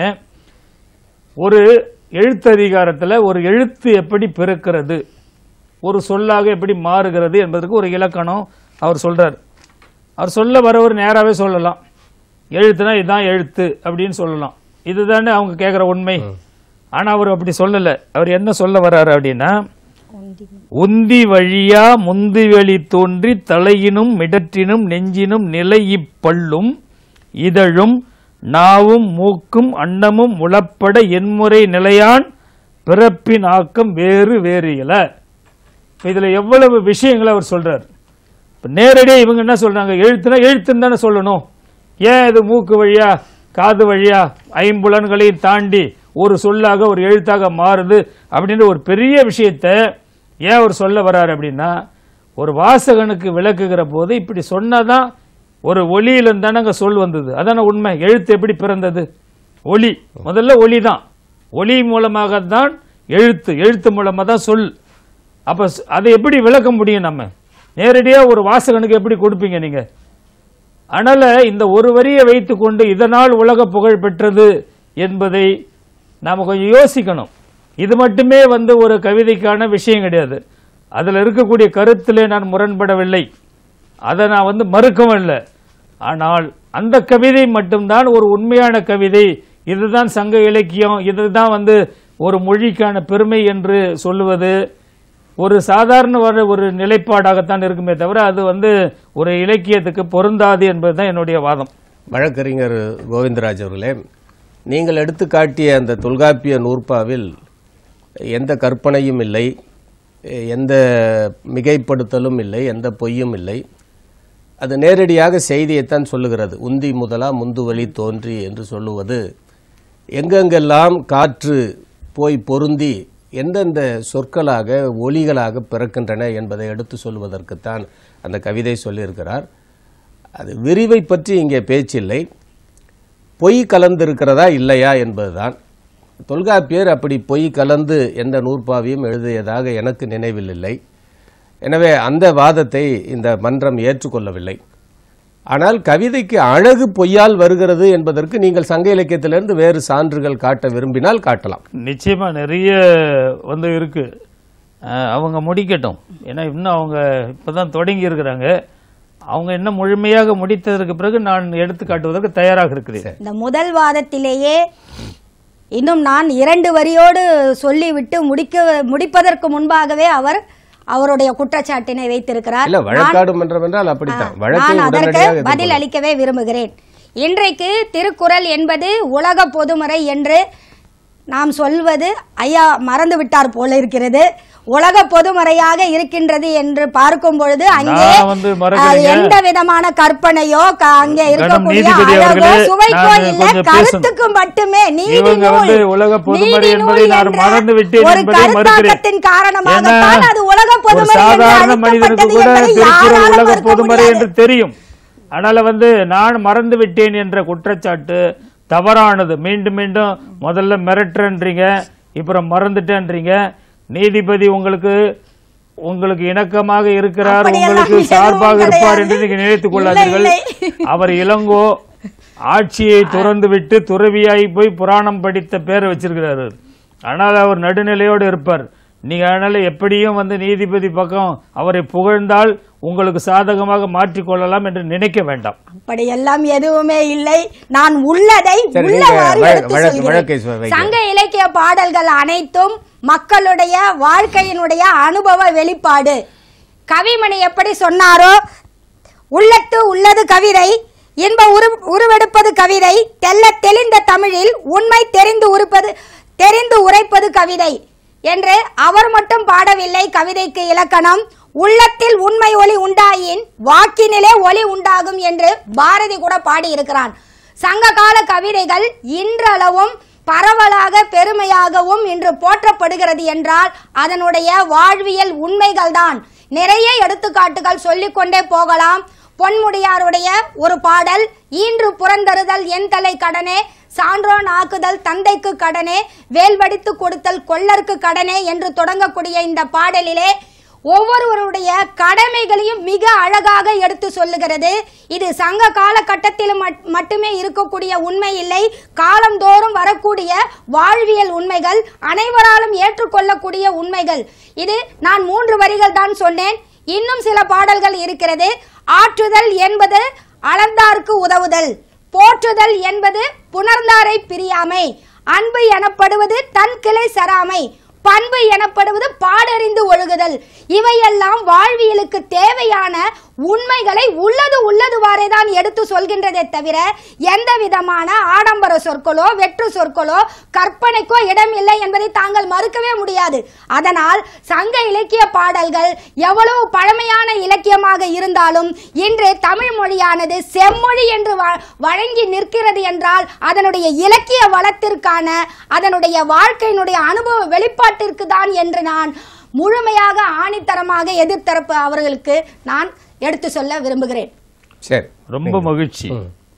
ஒரு எழுத்ததிகாரத்தில் ஒரு எழுத்து எப்படி பிறக்கிறது ஒரு சொல்லாக எப்படி மாறுகிறது என்பதற்கு ஒரு இலக்கணம் அவர் சொல்றார் அவர் சொல்ல வரவர் நேராகவே சொல்லலாம் எழுத்துனா இதுதான் எழுத்து அப்படின்னு சொல்லலாம் இதுதானே அவங்க கேட்குற உண்மை ஆனா அவர் அப்படி சொல்லல அவர் என்ன சொல்ல வர்றாரு அப்படின்னா உந்தி வழியா முந்தி வெளி தோன்றி தலையினும் மிடற்றினும் நெஞ்சினும் நிலையிப் பல்லும் இதழும் நாவும் மூக்கும் அன்னமும் உளப்பட என்முறை நிலையான் பிறப்பின் ஆக்கம் வேறு வேறு இல இப்ப இதுல எவ்வளவு விஷயங்களை அவர் சொல்றார் இப்ப நேரடியாக இவங்க என்ன சொல்றாங்க எழுத்துனா எழுத்துன்னு தானே சொல்லணும் ஏன் இது மூக்கு வழியா காது வழியா ஐம்புலன்களையும் தாண்டி ஒரு சொல்லாக ஒரு எழுத்தாக மாறுது அப்படின்ற ஒரு பெரிய விஷயத்த ஏன் அவர் சொல்ல வர்றாரு அப்படின்னா ஒரு வாசகனுக்கு விளக்குகிற போது இப்படி சொன்னாதான் ஒரு ஒளியில தானங்க சொல் வந்தது அதான உண்மை எழுத்து எப்படி பிறந்தது ஒளி முதல்ல ஒளி தான் ஒளி மூலமாக தான் எழுத்து எழுத்து மூலமா தான் சொல் அப்ப ஸ்- அதை எப்படி விளக்க முடியும் நம்ம நேரடியா ஒரு வாசகனுக்கு எப்படி கொடுப்பீங்க நீங்க அதனால இந்த ஒரு வரியை வைத்துக்கொண்டு இதனால் உலக புகழ் பெற்றது என்பதை நாம கொஞ்சம் யோசிக்கணும் இது மட்டுமே வந்து ஒரு கவிதைக்கான விஷயம் கிடையாது அதுல இருக்கக்கூடிய கருத்திலே நான் முரண்படவில்லை அதை நான் வந்து மறுக்கவும் இல்லை ஆனால் அந்த கவிதை மட்டும்தான் ஒரு உண்மையான கவிதை இதுதான் சங்க இலக்கியம் இதுதான் வந்து ஒரு மொழிக்கான பெருமை என்று சொல்லுவது ஒரு சாதாரண ஒரு ஒரு நிலைப்பாடாகத்தான் இருக்குமே தவிர அது வந்து ஒரு இலக்கியத்துக்கு பொருந்தாது என்பதுதான் என்னுடைய வாதம் வழக்கறிஞர் கோவிந்தராஜ் அவர்களே நீங்கள் எடுத்து காட்டிய அந்த தொல்காப்பிய நூற்பாவில் எந்த கற்பனையும் இல்லை எந்த மிகைப்படுத்தலும் இல்லை எந்த பொய்யும் இல்லை அது நேரடியாக செய்தியைத்தான் சொல்லுகிறது உந்தி முதலா முந்துவழி தோன்றி என்று சொல்லுவது எங்கெங்கெல்லாம் காற்று போய் பொருந்தி எந்தெந்த சொற்களாக ஒலிகளாக பிறக்கின்றன என்பதை எடுத்து சொல்வதற்குத்தான் அந்த கவிதை சொல்லியிருக்கிறார் அது விரிவை பற்றி இங்கே பேச்சில்லை பொய் கலந்திருக்கிறதா இல்லையா என்பதுதான் தொல்காப்பியர் அப்படி பொய் கலந்து எந்த நூற்பாவையும் எழுதியதாக எனக்கு நினைவில் இல்லை எனவே அந்த வாதத்தை இந்த மன்றம் ஏற்றுக்கொள்ளவில்லை ஆனால் கவிதைக்கு அழகு பொய்யால் வருகிறது என்பதற்கு நீங்கள் சங்க இலக்கியத்திலிருந்து வேறு சான்றுகள் காட்ட விரும்பினால் காட்டலாம் நிச்சயமா நிறைய வந்து இருக்கு அஹ் அவங்க முடிக்கட்டும் ஏன்னா இன்னும் அவங்க இப்பதான் தொடங்கி இருக்கிறாங்க அவங்க என்ன முழுமையாக முடித்ததற்கு பிறகு நான் எடுத்து காட்டுவதற்கு தயாராக இருக்கிறேன் இந்த முதல் வாதத்திலேயே இன்னும் நான் இரண்டு வரியோடு சொல்லிவிட்டு முடிக்க முடிப்பதற்கு முன்பாகவே அவர் அவருடைய குற்றச்சாட்டினை வைத்திருக்கிறார் இல்ல வழக்காடு மன்றம் என்றால் அப்படித்தான் வழக்கை நான் அதற்கு உடனடியாக பதில் அளிக்கவே விரும்புகிறேன் இன்றைக்கு திருக்குறள் என்பது உலக பொதுமறை என்று நாம் சொல்வது ஐயா மறந்து விட்டார் போல இருக்கிறது உலக பொதுமறையாக இருக்கின்றது என்று பார்க்கும் பொழுது அங்கே நான் வந்து மறக்கலைங்க. அஹ், எந்த விதமான கற்பனையோ க- அங்கே இருக்கக்கூடிய நீதிபதி அழகோ அவர்களே, சுவைக்கோ நான் இல்ல கொஞ்சம் கருத்துக்கு மட்டுமே நீதி இவங்க நூல், வந்து உலக பொதுமறை நீதி என்பதை நூல் நான் என்ற மறந்து விட்டேன் ஒரு என்பதை மறுக்கிறேன். கருத்தாக்கத்தின் காரணமாகத்தான் ஏன்னா, அது உலக ஒரு பொதுமறை என்று சாதாரண மனிதனுக்கு அழைக்கப்பட்டது கூட என்பதை திருக்குறள் யாராலும் உலக மறுக்க பொதுமறை முடியாது. என்று தெரியும் அதனால வந்து நான் மறந்து விட்டேன் என்ற குற்றச்சாட்டு தவறானது மீண்டும் மீண்டும் முதல்ல மிரட்டுறன்றீங்க அப்புறம் மறந்துட்டேன்றீங்க நீதிபதி உங்களுக்கு உங்களுக்கு இணக்கமாக இருக்கிறார் அப்படியெல்லாம் உங்களுக்கு எதுவும் சார்பாக இருப்பார் கிடையாது. என்று நீங்க நினைத்துக் இல்லை, கொள்ளாதீர்கள் இல்லை. அவர் இளங்கோ ஆட்சியை துறந்து விட்டு துறவியாகி போய் புராணம் படித்த பேரை வச்சிருக்கிறாரு ஆனால் அவர் நடுநிலையோடு இருப்பார் நீங்க அதனால எப்படியும் வந்து நீதிபதி பக்கம் அவரை புகழ்ந்தால் உங்களுக்கு சாதகமாக மாற்றிக்கொள்ளலாம் என்று நினைக்க வேண்டாம் அப்படியெல்லாம் எதுவுமே இல்லை நான் உள்ளதை சரி, உள்ளவாறு நீங்க எடுத்து வழக்கு- வழக்கை சொல்கிறேன். வைங்க. சங்க இலக்கிய பாடல்கள் அனைத்தும் மக்களுடைய வாழ்க்கையினுடைய அனுபவ வெளிப்பாடு கவிமணி எப்படி சொன்னாரோ உள்ளத்து உள்ளது கவிதை இன்ப உரு உருவெடுப்பது கவிதை தெல்ல தெளிந்த தமிழில் உண்மை தெரிந்து உருப்பது தெரிந்து உரைப்பது கவிதை என்று அவர் மட்டும் பாடவில்லை கவிதைக்கு இலக்கணம் உள்ளத்தில் உண்மை ஒளி உண்டாயின் வாக்கினிலே ஒளி உண்டாகும் என்று பாரதி கூட பாடியிருக்கிறான் சங்ககால கவிதைகள் இன்றளவும் பரவலாக பெருமையாகவும் இன்று போற்றப்படுகிறது என்றால் அதனுடைய வாழ்வியல் உண்மைகள்தான் நிறைய எடுத்துக்காட்டுகள் சொல்லிக்கொண்டே போகலாம் பொன்முடியாருடைய ஒரு பாடல் ஈன்று புறந்தருதல் என் தலை கடனே சான்றோன் ஆக்குதல் தந்தைக்கு கடனே வேல்வடித்து கொடுத்தல் கொல்லருக்கு கடனே என்று தொடங்கக்கூடிய இந்த பாடலிலே ஒவ்வொருவருடைய கடமைகளையும் மிக அழகாக எடுத்து சொல்லுகிறது இது சங்க காலகட்டத்தில் மட்- மட்டுமே இருக்கக்கூடிய உண்மை இல்லை காலந்தோறும் வரக்கூடிய வாழ்வியல் உண்மைகள் அனைவராலும் ஏற்றுக்கொள்ளக்கூடிய உண்மைகள் இது நான் மூன்று வரிகள் தான் சொன்னேன் இன்னும் சில பாடல்கள் இருக்கிறது ஆற்றுதல் என்பது அளந்தார்க்கு உதவுதல் போற்றுதல் என்பது புணர்ந்தாரை பிரியாமை அன்பு எனப்படுவது தன் கிளை சராமை பண்பு எனப்படுவது பாடறிந்து ஒழுகுதல் இவையெல்லாம் வாழ்வியலுக்கு தேவையான உண்மைகளை உள்ளது உள்ளதுவாறே தான் எடுத்து சொல்கின்றதே தவிர எந்த விதமான ஆடம்பர சொற்களோ வெற்று சொற்களோ கற்பனைக்கோ இடம் இல்லை என்பதை தாங்கள் மறுக்கவே முடியாது அதனால் சங்க இலக்கிய பாடல்கள் எவ்வளவு பழமையான இலக்கியமாக இருந்தாலும் இன்று தமிழ் மொழியானது செம்மொழி என்று வ- வழங்கி நிற்கிறது என்றால் அதனுடைய இலக்கிய வளத்திற்கான அதனுடைய வாழ்க்கையினுடைய அனுபவ வெளிப்பாட்டிற்கு தான் என்று நான் முழுமையாக ஆணித்தரமாக எதிர்த்தரப்பு அவர்களுக்கு நான் எடுத்து சொல்ல விரும்புகிறேன் சரி ரொம்ப மகிழ்ச்சி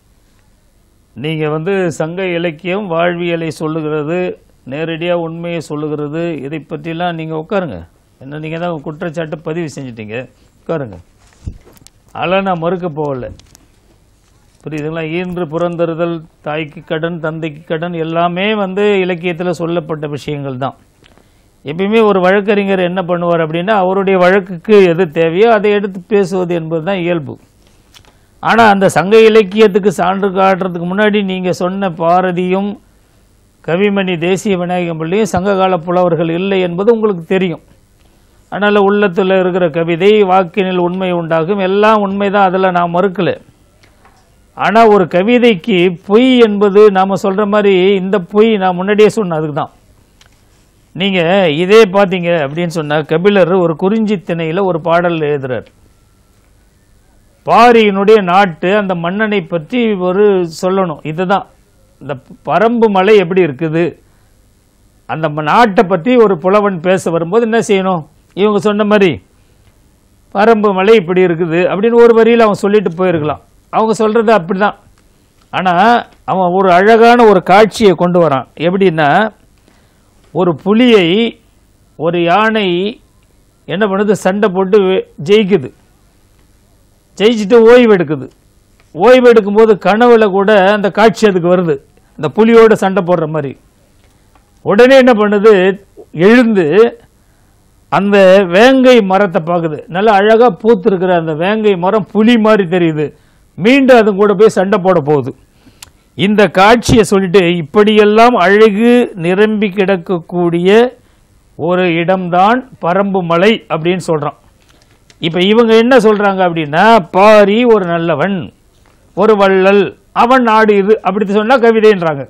நீங்க வந்து சங்க இலக்கியம் வாழ்வியலை சொல்லுகிறது நேரடியா உண்மையை சொல்லுகிறது இதை பற்றிலாம் நீங்க உட்காருங்க என்ன நீங்க தான் குற்றச்சாட்டு பதிவு செஞ்சிட்டீங்க உட்காருங்க அதெல்லாம் நான் மறுக்க போகல புரியுதுங்களா ஈன்று புறந்தறுதல் தாய்க்கு கடன் தந்தைக்கு கடன் எல்லாமே வந்து இலக்கியத்தில் சொல்லப்பட்ட விஷயங்கள் தான் எப்பயுமே ஒரு வழக்கறிஞர் என்ன பண்ணுவார் அப்படின்னா அவருடைய வழக்குக்கு எது தேவையோ அதை எடுத்து பேசுவது என்பது தான் இயல்பு ஆனால் அந்த சங்க இலக்கியத்துக்கு சான்று காட்டுறதுக்கு முன்னாடி நீங்கள் சொன்ன பாரதியும் கவிமணி தேசிய விநாயகம் பிள்ளையும் சங்ககால புலவர்கள் இல்லை என்பது உங்களுக்கு தெரியும் அதனால் உள்ளத்தில் இருக்கிற கவிதை வாக்கினில் உண்மை உண்டாகும் எல்லாம் உண்மைதான் அதில் நான் மறுக்கல ஆனால் ஒரு கவிதைக்கு பொய் என்பது நாம் சொல்கிற மாதிரி இந்த பொய் நான் முன்னாடியே சொன்னேன் அதுக்கு தான் நீங்கள் இதே பார்த்தீங்க அப்படின்னு சொன்னால் கபிலர் ஒரு குறிஞ்சி திணையில் ஒரு பாடல் எழுதுறார் பாரியினுடைய நாட்டு அந்த மன்னனை பற்றி ஒரு சொல்லணும் இதுதான் இந்த பரம்பு மலை எப்படி இருக்குது அந்த ம- நாட்டை பற்றி ஒரு புலவன் பேச வரும்போது என்ன செய்யணும் இவங்க சொன்ன மாதிரி பரம்பு மலை இப்படி இருக்குது அப்படின்னு ஒரு வரியில் அவன் சொல்லிட்டு போயிருக்கலாம் அவங்க சொல்றது அப்படிதான் ஆனா அவன் ஒரு அழகான ஒரு காட்சியை கொண்டு வரான் எப்படின்னா ஒரு புலியை ஒரு யானை என்ன பண்ணுது சண்டை போட்டு வெ- ஜெயிக்குது ஜெயிச்சுட்டு ஓய்வு எடுக்குது ஓய்வு எடுக்கும்போது கனவுல கூட அந்த காட்சி அதுக்கு வருது இந்த புலியோட சண்டை போடுற மாதிரி உடனே என்ன பண்ணுது எழுந்து அந்த வேங்கை மரத்தை பார்க்குது நல்லா அழகா பூத்திருக்கிற அந்த வேங்கை மரம் புலி மாதிரி தெரியுது மீண்டும் அது கூட போய் சண்டை போட போகுது இந்த காட்சியை சொல்லிட்டு இப்படியெல்லாம் அழகு நிரம்பி கிடக்கக்கூடிய ஒரு இடம்தான் பரம்பு மலை அப்படின்னு சொல்றான் இப்ப இவங்க என்ன சொல்றாங்க அப்படின்னா பாரி ஒரு நல்லவன் ஒரு வள்ளல் அவன் நாடு இது அப்படி சொன்னா கவிதைன்றாங்க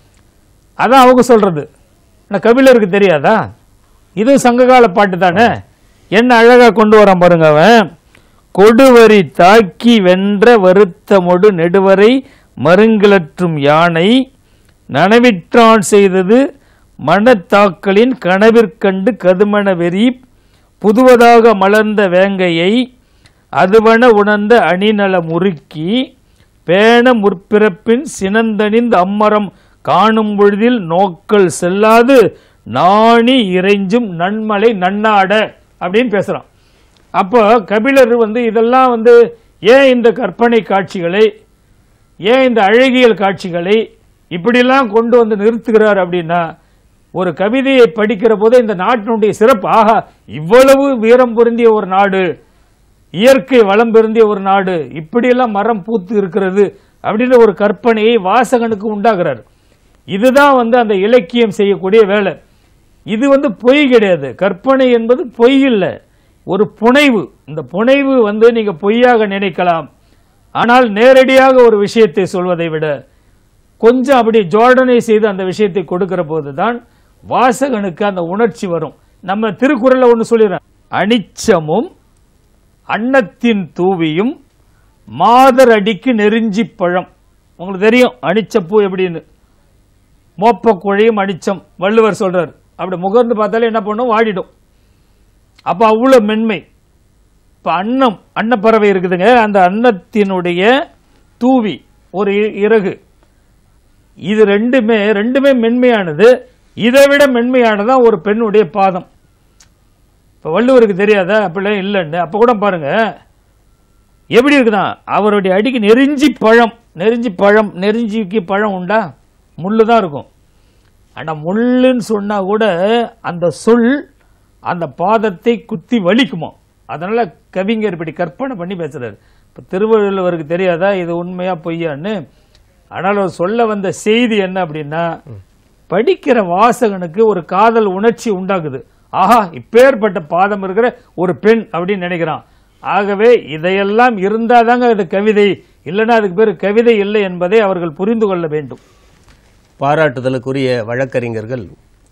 அதான் அவங்க சொல்றது ஆனா கபிலருக்கு தெரியாதா இதுவும் சங்ககால பாட்டு தானே என்ன அழகா கொண்டு வரான் பாருங்க அவன் கொடுவரி தாக்கி வென்ற வருத்தமொடு நெடுவரை மருங்கிலற்றும் யானை நனவிற்றான் செய்தது மனத்தாக்களின் கனவிற்கண்டு கதுமண வெறி புதுவதாக மலர்ந்த வேங்கையை அதுவன உணர்ந்த அணிநல முறுக்கி பேண முற்பிறப்பின் சினந்தணிந்த அம்மரம் காணும் பொழுதில் நோக்கல் செல்லாது நாணி இறைஞ்சும் நன்மலை நன்னாட அப்படின்னு பேசுறான் அப்போ கபிலர் வந்து இதெல்லாம் வந்து ஏன் இந்த கற்பனை காட்சிகளை ஏன் இந்த அழகியல் காட்சிகளை இப்படிலாம் கொண்டு வந்து நிறுத்துகிறார் அப்படின்னா ஒரு கவிதையை படிக்கிற போது இந்த நாட்டினுடைய சிறப்பு ஆஹா இவ்வளவு வீரம் பொருந்திய ஒரு நாடு இயற்கை வளம் பொருந்திய ஒரு நாடு இப்படியெல்லாம் மரம் பூத்து இருக்கிறது அப்படின்ற ஒரு கற்பனையை வாசகனுக்கு உண்டாகிறார் இதுதான் வந்து அந்த இலக்கியம் செய்யக்கூடிய வேலை இது வந்து பொய் கிடையாது கற்பனை என்பது பொய் இல்லை ஒரு புனைவு இந்த புனைவு வந்து நீங்க பொய்யாக நினைக்கலாம் ஆனால் நேரடியாக ஒரு விஷயத்தை சொல்வதை விட கொஞ்சம் அப்படி ஜோர்டனை செய்து அந்த விஷயத்தை கொடுக்கிற போதுதான் வாசகனுக்கு அந்த உணர்ச்சி வரும் நம்ம திருக்குறள்ல ஒன்று சொல்லிடுறேன் அனிச்சமும் அன்னத்தின் தூவியும் மாதர் அடிக்கு நெருஞ்சி பழம் உங்களுக்கு தெரியும் அனிச்சப்பூ எப்படின்னு மோப்ப குழையும் அனிச்சம் வள்ளுவர் சொல்றார் அப்படி முகர்ந்து பார்த்தாலே என்ன பண்ணும் வாடிடும் அப்ப அவ்வளவு மென்மை இப்ப அன்னம் அன்னப்பறவை இருக்குதுங்க அந்த அன்னத்தினுடைய தூவி ஒரு இ- இறகு இது ரெண்டுமே ரெண்டுமே மென்மையானது இதை விட மென்மையானதான் ஒரு பெண்ணுடைய பாதம் இப்போ வள்ளுவருக்கு தெரியாதா அப்படிலாம் இல்லைன்னு அப்போ கூட பாருங்க எப்படி இருக்குதான் அவருடைய அடிக்கு நெருஞ்சி பழம் நெருஞ்சி பழம் நெருஞ்சிக்கு பழம் உண்டா முள்ளு தான் இருக்கும் ஆனால் முள்ளுன்னு சொன்னா கூட அந்த சொல் அந்த பாதத்தை குத்தி வலிக்குமா அதனால கவிஞர் இப்படி கற்பனை பண்ணி பேசுறாரு இப்போ திருவள்ளுவருக்கு தெரியாதா இது உண்மையா பொய்யான்னு ஆனால் அவர் சொல்ல வந்த செய்தி என்ன அப்படின்னா படிக்கிற வாசகனுக்கு ஒரு காதல் உணர்ச்சி உண்டாகுது ஆஹா இப்பேற்பட்ட பாதம் இருக்கிற ஒரு பெண் அப்படின்னு நினைக்கிறான் ஆகவே இதையெல்லாம் இருந்தாதாங்க அது கவிதை இல்லைன்னா அதுக்கு பேர் கவிதை இல்லை என்பதை அவர்கள் புரிந்து கொள்ள வேண்டும் பாராட்டுதலுக்குரிய வழக்கறிஞர்கள்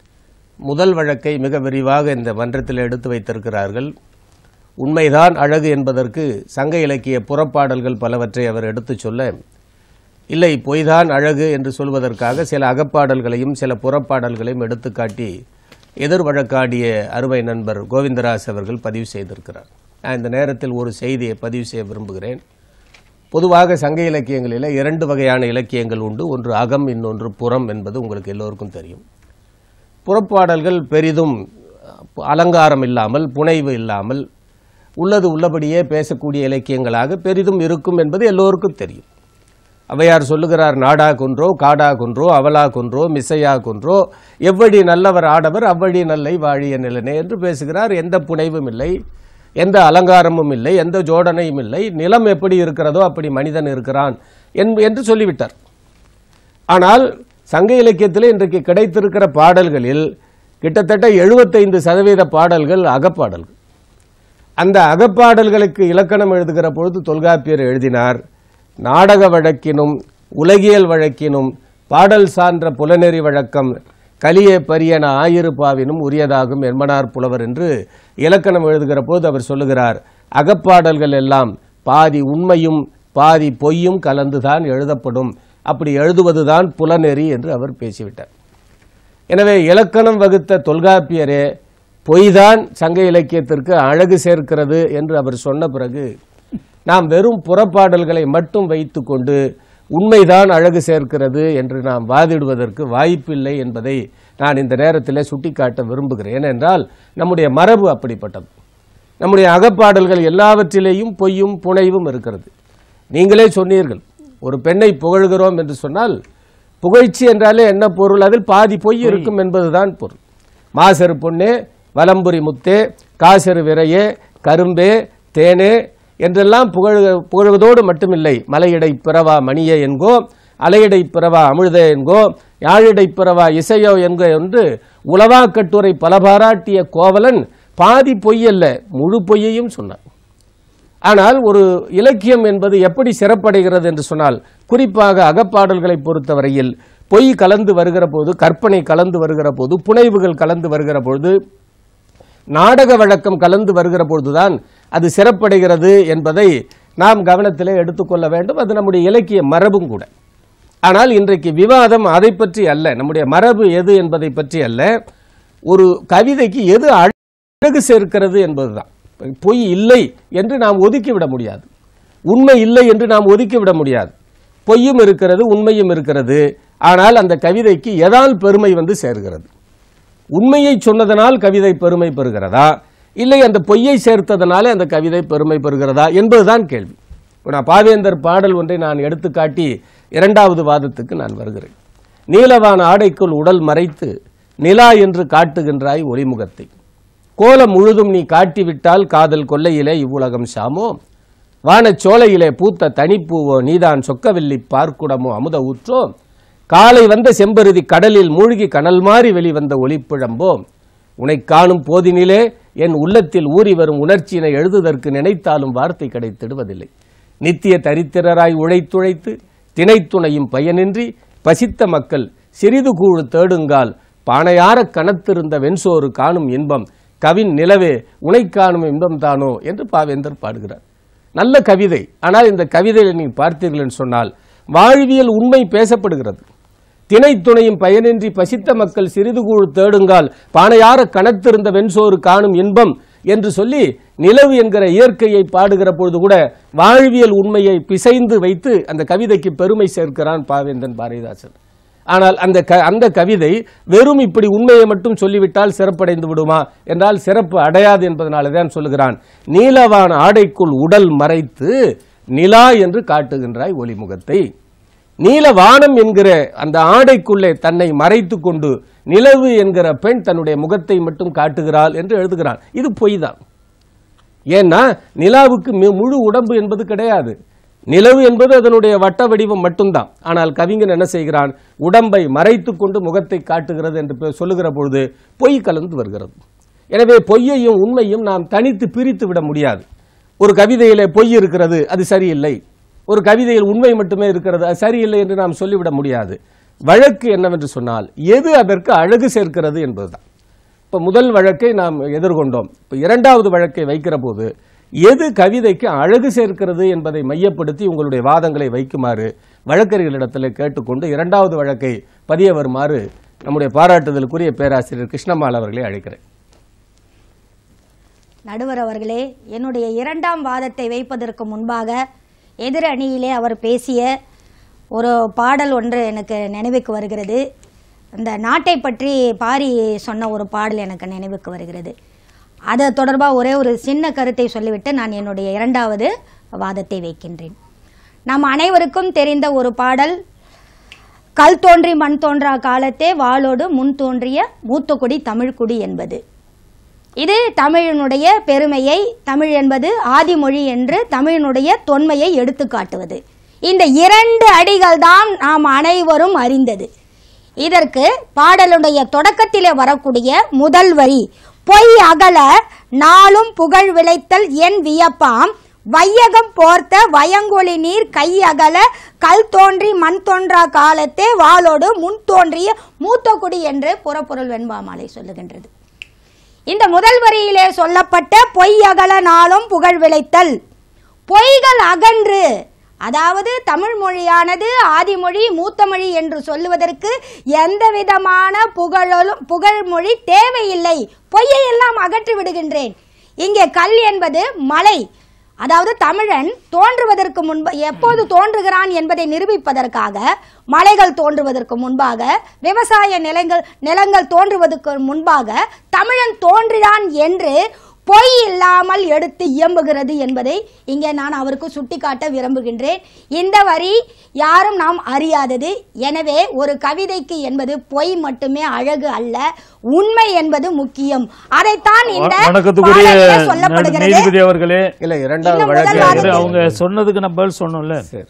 முதல் வழக்கை மிக விரிவாக இந்த மன்றத்தில் எடுத்து வைத்திருக்கிறார்கள் உண்மைதான் அழகு என்பதற்கு சங்க இலக்கிய புறப்பாடல்கள் பலவற்றை அவர் எடுத்துச் சொல்ல இல்லை பொய்தான் அழகு என்று சொல்வதற்காக சில அகப்பாடல்களையும் சில புறப்பாடல்களையும் எடுத்துக்காட்டி எதிர் வழக்காடிய அருமை நண்பர் கோவிந்தராஜ் அவர்கள் பதிவு செய்திருக்கிறார் நான் இந்த நேரத்தில் ஒரு செய்தியை பதிவு செய்ய விரும்புகிறேன் பொதுவாக சங்க இலக்கியங்களில் இரண்டு வகையான இலக்கியங்கள் உண்டு ஒன்று அகம் இன்னொன்று புறம் என்பது உங்களுக்கு எல்லோருக்கும் தெரியும் புறப்பாடல்கள் பெரிதும் அலங்காரம் இல்லாமல் புனைவு இல்லாமல் உள்ளது உள்ளபடியே பேசக்கூடிய இலக்கியங்களாக பெரிதும் இருக்கும் என்பது எல்லோருக்கும் தெரியும் அவையார் சொல்லுகிறார் நாடா கொன்றோ காடா கொன்றோ அவலா கொன்றோ மிசையா கொன்றோ எவ்வழி நல்லவர் ஆடவர் அவ்வழி நல்லை வாழிய நிலனே என்று பேசுகிறார் எந்த புனைவும் இல்லை எந்த அலங்காரமும் இல்லை எந்த ஜோடனையும் இல்லை நிலம் எப்படி இருக்கிறதோ அப்படி மனிதன் இருக்கிறான் என்ப- என்று சொல்லிவிட்டார் ஆனால் சங்க இலக்கியத்தில் இன்றைக்கு கிடைத்திருக்கிற பாடல்களில் கிட்டத்தட்ட 75% சதவீத பாடல்கள் அகப்பாடல்கள் அந்த அகப்பாடல்களுக்கு இலக்கணம் எழுதுகிற பொழுது தொல்காப்பியர் எழுதினார் நாடக வழக்கினும் உலகியல் வழக்கினும் பாடல் சான்ற புலனெறி வழக்கம் கலிய பரியன ஆயிருப்பாவினும் உரியதாகும் என்மனார் புலவர் என்று இலக்கணம் எழுதுகிற போது அவர் சொல்லுகிறார் அகப்பாடல்கள் எல்லாம் பாதி உண்மையும் பாதி பொய்யும் கலந்துதான் எழுதப்படும் அப்படி எழுதுவதுதான் புலனெறி என்று அவர் பேசிவிட்டார் எனவே இலக்கணம் வகுத்த தொல்காப்பியரே பொய்தான் சங்க இலக்கியத்திற்கு அழகு சேர்க்கிறது என்று அவர் சொன்ன பிறகு நாம் வெறும் புறப்பாடல்களை மட்டும் வைத்துக்கொண்டு உண்மைதான் அழகு சேர்க்கிறது என்று நாம் வாதிடுவதற்கு வாய்ப்பில்லை என்பதை நான் இந்த நேரத்தில் சுட்டிக்காட்ட விரும்புகிறேன் ஏனென்றால் நம்முடைய மரபு அப்படிப்பட்டது நம்முடைய அகப்பாடல்கள் எல்லாவற்றிலேயும் பொய்யும் புனைவும் இருக்கிறது நீங்களே சொன்னீர்கள் ஒரு பெண்ணை புகழ்கிறோம் என்று சொன்னால் புகழ்ச்சி என்றாலே என்ன பொருள் அதில் பாதி பொய் இருக்கும் என்பதுதான் பொருள் மாசரு பொன்னே வலம்புரி முத்தே காசரு விரையே கரும்பே தேனே என்றெல்லாம் புகழ் புகழ்வதோடு மட்டுமில்லை மலையடை பிறவா மணியே என்கோ அலையடை பிறவா அமிழ்தே என்கோ யாழிடை பிறவா இசையோ என்கோ என்று உலவா கட்டுரை பல பாராட்டிய கோவலன் பாதி பொய்யல்ல முழு பொய்யையும் சொன்னான் ஆனால் ஒரு இலக்கியம் என்பது எப்படி சிறப்படைகிறது என்று சொன்னால் குறிப்பாக அகப்பாடல்களை பொறுத்தவரையில் பொய் கலந்து வருகிற போது கற்பனை கலந்து வருகிற போது புனைவுகள் கலந்து வருகிற பொழுது நாடக வழக்கம் கலந்து வருகிற பொழுதுதான் அது சிறப்படைகிறது என்பதை நாம் கவனத்திலே எடுத்துக்கொள்ள வேண்டும் அது நம்முடைய இலக்கிய மரபும் கூட ஆனால் இன்றைக்கு விவாதம் அதை பற்றி அல்ல நம்முடைய மரபு எது என்பதை பற்றி அல்ல ஒரு கவிதைக்கு எது அழகு சேர்க்கிறது என்பதுதான் பொய் இல்லை என்று நாம் ஒதுக்கிவிட முடியாது உண்மை இல்லை என்று நாம் ஒதுக்கிவிட முடியாது பொய்யும் இருக்கிறது உண்மையும் இருக்கிறது ஆனால் அந்த கவிதைக்கு எதால் பெருமை வந்து சேர்கிறது உண்மையை சொன்னதனால் கவிதை பெருமை பெறுகிறதா இல்லை அந்த பொய்யை சேர்த்ததனாலே அந்த கவிதை பெருமை பெறுகிறதா என்பதுதான் கேள்வி இப்போ நான் பாவேந்தர் பாடல் ஒன்றை நான் எடுத்துக்காட்டி இரண்டாவது வாதத்துக்கு நான் வருகிறேன் நீலவான ஆடைக்குள் உடல் மறைத்து நிலா என்று காட்டுகின்றாய் ஒளிமுகத்தை கோலம் முழுதும் நீ காட்டிவிட்டால் காதல் கொல்லையிலே இவ்வுலகம் சாமோ வானச் சோலையிலே பூத்த தனிப்பூவோ நீதான் சொக்கவில்லி பார்க்குடமோ அமுத ஊற்றோ காலை வந்த செம்பருதி கடலில் மூழ்கி கனல் மாறி வெளிவந்த ஒளிப்பிழம்போ உனைக் காணும் போதினிலே என் உள்ளத்தில் ஊறி வரும் உணர்ச்சியினை எழுதுதற்கு நினைத்தாலும் வார்த்தை கிடைத்திடுவதில்லை நித்திய தரித்திரராய் உழைத்துழைத்து திணைத்துணையும் பயனின்றி பசித்த மக்கள் சிறிது கூழு தேடுங்கால் பானையாரக் கனத்திருந்த வெண்சோறு காணும் இன்பம் கவின் நிலவே உனைக் காணும் இன்பம் தானோ என்று பாவேந்தர் பாடுகிறார் நல்ல கவிதை ஆனால் இந்த கவிதையை நீங்கள் பார்த்தீர்கள் என்று சொன்னால் வாழ்வியல் உண்மை பேசப்படுகிறது திணை துணையும் பயனின்றி பசித்த மக்கள் சிறிது கூழ் தேடுங்கால் பானையார கனத்திருந்த வெண்சோறு காணும் இன்பம் என்று சொல்லி நிலவு என்கிற இயற்கையை பாடுகிற பொழுது கூட வாழ்வியல் உண்மையை பிசைந்து வைத்து அந்த கவிதைக்கு பெருமை சேர்க்கிறான் பாவேந்தன் பாரதிதாசன் ஆனால் அந்த க அந்த கவிதை வெறும் இப்படி உண்மையை மட்டும் சொல்லிவிட்டால் சிறப்படைந்து விடுமா என்றால் சிறப்பு அடையாது என்பதனால தான் சொல்லுகிறான் நீலவான ஆடைக்குள் உடல் மறைத்து நிலா என்று காட்டுகின்றாய் ஒளிமுகத்தை நீலவானம் என்கிற அந்த ஆடைக்குள்ளே தன்னை மறைத்து கொண்டு நிலவு என்கிற பெண் தன்னுடைய முகத்தை மட்டும் காட்டுகிறாள் என்று எழுதுகிறான் இது பொய் தான் ஏன்னா நிலாவுக்கு மி- முழு உடம்பு என்பது கிடையாது நிலவு என்பது அதனுடைய வட்ட வடிவம் மட்டும்தான் ஆனால் கவிஞன் என்ன செய்கிறான் உடம்பை மறைத்து கொண்டு முகத்தை காட்டுகிறது என்று பே- சொல்லுகிற பொழுது பொய் கலந்து வருகிறது எனவே பொய்யையும் உண்மையும் நாம் தனித்து பிரித்து விட முடியாது ஒரு கவிதையிலே பொய் இருக்கிறது அது சரியில்லை ஒரு கவிதையில் உண்மை மட்டுமே இருக்கிறது அது சரியில்லை என்று நாம் சொல்லிவிட முடியாது வழக்கு என்னவென்று சொன்னால் எது அதற்கு அழகு சேர்க்கிறது என்பதுதான் இப்ப முதல் வழக்கை நாம் எதிர்கொண்டோம் இப்ப இரண்டாவது வழக்கை வைக்கிற போது எது கவிதைக்கு அழகு சேர்க்கிறது என்பதை மையப்படுத்தி உங்களுடைய வாதங்களை வைக்குமாறு வழக்கறிஞர்களிடத்தில் கேட்டுக்கொண்டு இரண்டாவது வழக்கை பதிய வருமாறு நம்முடைய பாராட்டுதலுக்குரிய பேராசிரியர் கிருஷ்ணமால் அவர்களை அழைக்கிறேன் நடுவர் அவர்களே என்னுடைய இரண்டாம் வாதத்தை வைப்பதற்கு முன்பாக எதிர் அணியிலே அவர் பேசிய ஒரு பாடல் ஒன்று எனக்கு நினைவுக்கு வருகிறது அந்த நாட்டை பற்றி பாரி சொன்ன ஒரு பாடல் எனக்கு நினைவுக்கு வருகிறது அது தொடர்பாக ஒரே ஒரு சின்ன கருத்தை சொல்லிவிட்டு நான் என்னுடைய இரண்டாவது வாதத்தை வைக்கின்றேன் நம் அனைவருக்கும் தெரிந்த ஒரு பாடல் கல் தோன்றி மண் தோன்றா காலத்தே வாளோடு முன் தோன்றிய மூத்த குடி தமிழ்குடி என்பது இது தமிழினுடைய பெருமையை தமிழ் என்பது ஆதிமொழி என்று தமிழினுடைய தொன்மையை எடுத்து காட்டுவது இந்த இரண்டு அடிகள் தான் நாம் அனைவரும் அறிந்தது இதற்கு பாடலுடைய தொடக்கத்திலே வரக்கூடிய முதல் வரி பொய் அகல நாளும் புகழ் விளைத்தல் என் வியப்பாம் வையகம் போர்த்த வயங்கொலி நீர் கை அகல கல் தோன்றி மண் தோன்றா காலத்தே வாளோடு முன் தோன்றிய மூத்த குடி என்று புறப்பொருள் வெண்பாமாலை சொல்லுகின்றது இந்த முதல் வரியிலே சொல்லப்பட்ட பொய் அகல நாளும் புகழ் விளைத்தல் பொய்கள் அகன்று அதாவது தமிழ் மொழியானது ஆதிமொழி மூத்தமொழி என்று சொல்லுவதற்கு எந்த விதமான புகழும் புகழ்மொழி தேவையில்லை பொய்யை எல்லாம் அகற்றி விடுகின்றேன் இங்கே கல் என்பது மலை அதாவது தமிழன் தோன்றுவதற்கு முன்பு எப்போது தோன்றுகிறான் என்பதை நிரூபிப்பதற்காக மலைகள் தோன்றுவதற்கு முன்பாக விவசாய நிலங்கள் நிலங்கள் தோன்றுவதற்கு முன்பாக தமிழன் தோன்றினான் என்று பொய் இல்லாமல் எடுத்து இயம்புகிறது என்பதை இங்கே நான் அவருக்கு சுட்டிக்காட்ட விரும்புகின்றேன் இந்த வரி யாரும் நாம் அறியாதது எனவே ஒரு கவிதைக்கு என்பது பொய் மட்டுமே அழகு அல்ல உண்மை என்பது முக்கியம் அதைத்தான் இந்த வணக்கத்துக்குரிய பாடலிலே சொல்லப்படுகிறது நீதிபதி அவர்களே இல்ல இரண்டாவது இன்னும் முதல் வழக்கு வாரத்தில் அவங்க சொன்னதுக்கு நான் பதில் சொன்னோம்ல சரி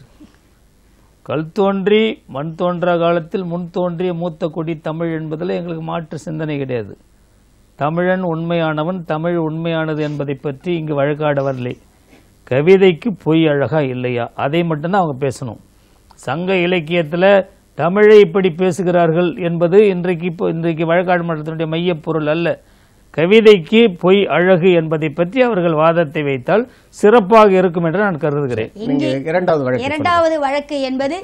கல் தோன்றி மண் தோன்றா காலத்தில் முன் தோன்றிய மூத்த குடி தமிழ் என்பதில் எங்களுக்கு மாற்று சிந்தனை கிடையாது தமிழன் உண்மையானவன் தமிழ் உண்மையானது என்பதை பற்றி இங்கு வழக்காட வரலை கவிதைக்கு பொய் அழகா இல்லையா அதை மட்டும்தான் அவங்க பேசணும் சங்க இலக்கியத்தில் தமிழை இப்படி பேசுகிறார்கள் என்பது இன்றைக்கு இப்போ இன்றைக்கு வழக்காடு மன்றத்தினுடைய மையப்பொருள் அல்ல கவிதைக்கு பொய் அழகு என்பதை பற்றி அவர்கள் வாதத்தை வைத்தால் சிறப்பாக இருக்கும் என்று நான் கருதுகிறேன் நீங்க இரண்டாவது வழக்கு இரண்டாவது வழக்கு என்பது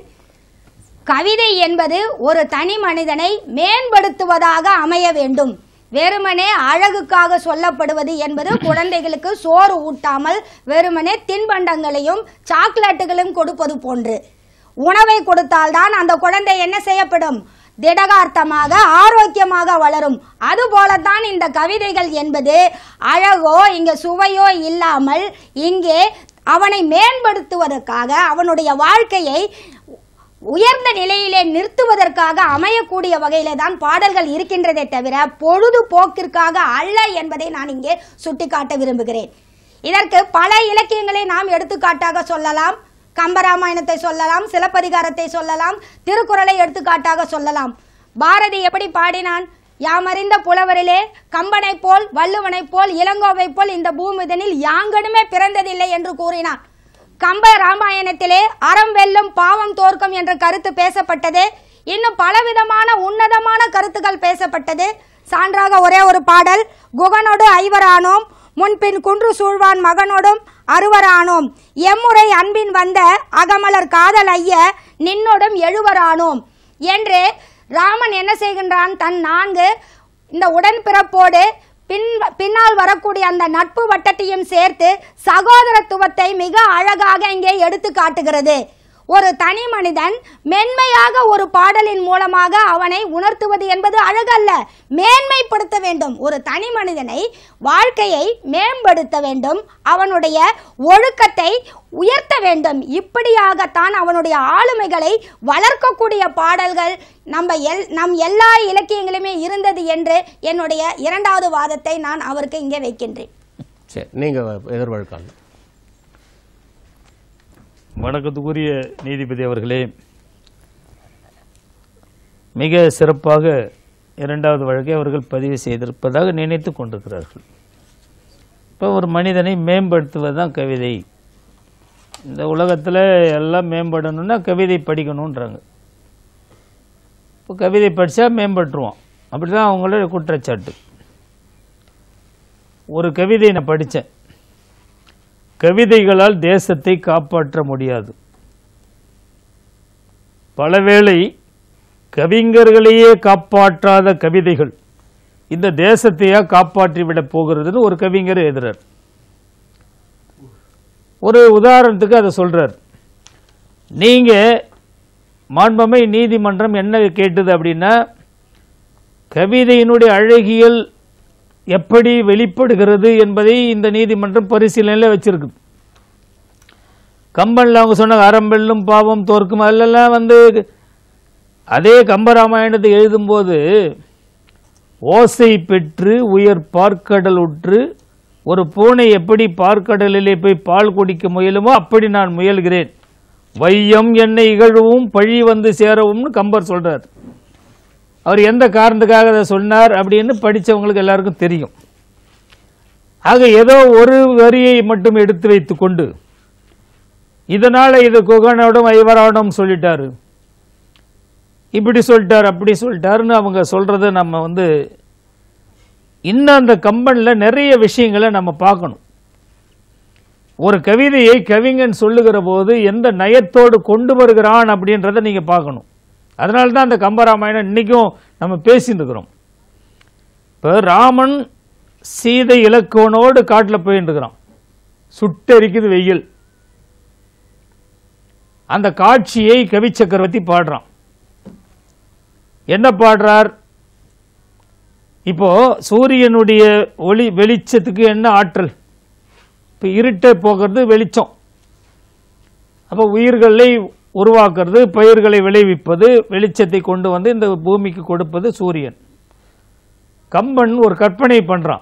கவிதை என்பது ஒரு தனி மனிதனை மேம்படுத்துவதாக அமைய வேண்டும் வெறுமனே அழகுக்காக சொல்லப்படுவது என்பது குழந்தைகளுக்கு சோறு ஊட்டாமல் வெறுமனே தின்பண்டங்களையும் சாக்லேட்டுகளையும் கொடுப்பது போன்று உணவை கொடுத்தால்தான் அந்த குழந்தை என்ன செய்யப்படும் திடகார்த்தமாக ஆரோக்கியமாக வளரும் அதுபோலத்தான் இந்த கவிதைகள் என்பது அழகோ இங்க சுவையோ இல்லாமல் இங்கே அவனை மேம்படுத்துவதற்காக அவனுடைய வாழ்க்கையை உயர்ந்த நிலையிலே நிறுத்துவதற்காக அமையக்கூடிய வகையிலே தான் பாடல்கள் இருக்கின்றதே தவிர பொழுதுபோக்கிற்காக அல்ல என்பதை நான் இங்கே சுட்டிக்காட்ட விரும்புகிறேன் இதற்கு பல இலக்கியங்களை நாம் எடுத்துக்காட்டாக சொல்லலாம் கம்பராமாயணத்தை சொல்லலாம் சிலப்பதிகாரத்தை சொல்லலாம் திருக்குறளை எடுத்துக்காட்டாக சொல்லலாம் பாரதி எப்படி பாடினான் யாமறிந்த புலவரிலே கம்பனை போல் வள்ளுவனை போல் இளங்கோவை போல் இந்த பூமிதனில் யாங்கனுமே பிறந்ததில்லை என்று கூறினான் கம்ப ராமாயணத்திலே அறம் வெல்லும் பாவம் தோற்கும் என்ற கருத்து பேசப்பட்டது இன்னும் பலவிதமான உன்னதமான கருத்துக்கள் பேசப்பட்டது சான்றாக ஒரே ஒரு பாடல் குகனோடு ஐவரானோம் முன்பின் குன்று சூழ்வான் மகனோடும் அறுவரானோம் எம்முறை அன்பின் வந்த அகமலர் காதல் ஐய நின்னோடும் எழுவரானோம் என்று ராமன் என்ன செய்கின்றான் தன் நான்கு இந்த உடன்பிறப்போடு பின் பின்னால் வரக்கூடிய அந்த நட்பு வட்டத்தையும் சேர்த்து சகோதரத்துவத்தை மிக அழகாக இங்கே எடுத்து காட்டுகிறது ஒரு தனி மனிதன் மென்மையாக ஒரு பாடலின் மூலமாக அவனை உணர்த்துவது என்பது அழகல்ல மேன்மைப்படுத்த வேண்டும் ஒரு தனி மனிதனை வாழ்க்கையை மேம்படுத்த வேண்டும் அவனுடைய ஒழுக்கத்தை உயர்த்த வேண்டும் இப்படியாகத்தான் அவனுடைய ஆளுமைகளை வளர்க்கக்கூடிய பாடல்கள் நம்ம எல் நம் எல்லா இலக்கியங்களுமே இருந்தது என்று என்னுடைய இரண்டாவது வாதத்தை நான் அவருக்கு இங்கே வைக்கின்றேன் சரி நீங்கள் எதிர் வழக்காளர் வணக்கத்துக்குரிய நீதிபதி அவர்களே மிக சிறப்பாக இரண்டாவது வழக்கை அவர்கள் பதிவு செய்திருப்பதாக நினைத்து கொண்டிருக்கிறார்கள் இப்போ ஒரு மனிதனை மேம்படுத்துவது தான் கவிதை இந்த உலகத்தில் எல்லாம் மேம்படணும்னா கவிதை படிக்கணுன்றாங்க இப்போ கவிதை படித்தா மேம்பட்டுருவான் அப்படி தான் அவங்களோட குற்றச்சாட்டு ஒரு கவிதை நான் படித்தேன் கவிதைகளால் தேசத்தை காப்பாற்ற முடியாது பலவேளை கவிஞர்களையே காப்பாற்றாத கவிதைகள் இந்த தேசத்தையா காப்பாற்றி விட போகிறதுன்னு ஒரு கவிஞர் எழுதுறார் ஒரு உதாரணத்துக்கு அதை சொல்றார் நீங்க மாண்பமை நீதிமன்றம் என்ன கேட்டது அப்படின்னா கவிதையினுடைய அழகியல் எப்படி வெளிப்படுகிறது என்பதை இந்த நீதிமன்றம் பரிசீலனையில் வச்சிருக்கு கம்பன்ல அவங்க சொன்ன அறம்பெல்லும் பாவம் தோற்கும் அதெல்லாம் வந்து அதே கம்பராமாயணத்தை எழுதும்போது ஓசை பெற்று உயர் பார்க்கடல் உற்று ஒரு பூனை எப்படி பார்க்கடலிலே போய் பால் குடிக்க முயலுமோ அப்படி நான் முயல்கிறேன் வையம் என்னை இகழவும் பழி வந்து சேரவும்னு கம்பர் சொல்றார் அவர் எந்த காரணத்துக்காக அதை சொன்னார் அப்படின்னு படிச்சவங்களுக்கு எல்லாருக்கும் தெரியும் ஆக ஏதோ ஒரு வரியை மட்டும் எடுத்து வைத்துக் கொண்டு இதனால இது குகனோடும் ஐவராடும் சொல்லிட்டாரு இப்படி சொல்லிட்டார் அப்படி சொல்லிட்டாருன்னு அவங்க சொல்றத நம்ம வந்து இன்னும் அந்த கம்பன்ல நிறைய விஷயங்களை நம்ம பார்க்கணும் ஒரு கவிதையை கவிஞன் சொல்லுகிற போது எந்த நயத்தோடு கொண்டு வருகிறான் அப்படின்றத நீங்க பார்க்கணும் அதனால தான் அந்த கம்பராமாயணம் இன்னைக்கும் நம்ம பேசிட்டு இருக்கிறோம் இப்போ ராமன் சீதை இலக்கோனோடு காட்டில் போயிட்டு இருக்கிறான் சுட்டெரிக்குது வெயில் அந்த காட்சியை கவி சக்கரவர்த்தி பாடுறான் என்ன பாடுறார் இப்போ சூரியனுடைய ஒளி வெளிச்சத்துக்கு என்ன ஆற்றல் இப்போ இருட்டை போகிறது வெளிச்சம் அப்போ உயிர்களை உருவாக்குறது பயிர்களை விளைவிப்பது வெளிச்சத்தை கொண்டு வந்து இந்த பூமிக்கு கொடுப்பது சூரியன் கம்பன் ஒரு கற்பனை பண்றான்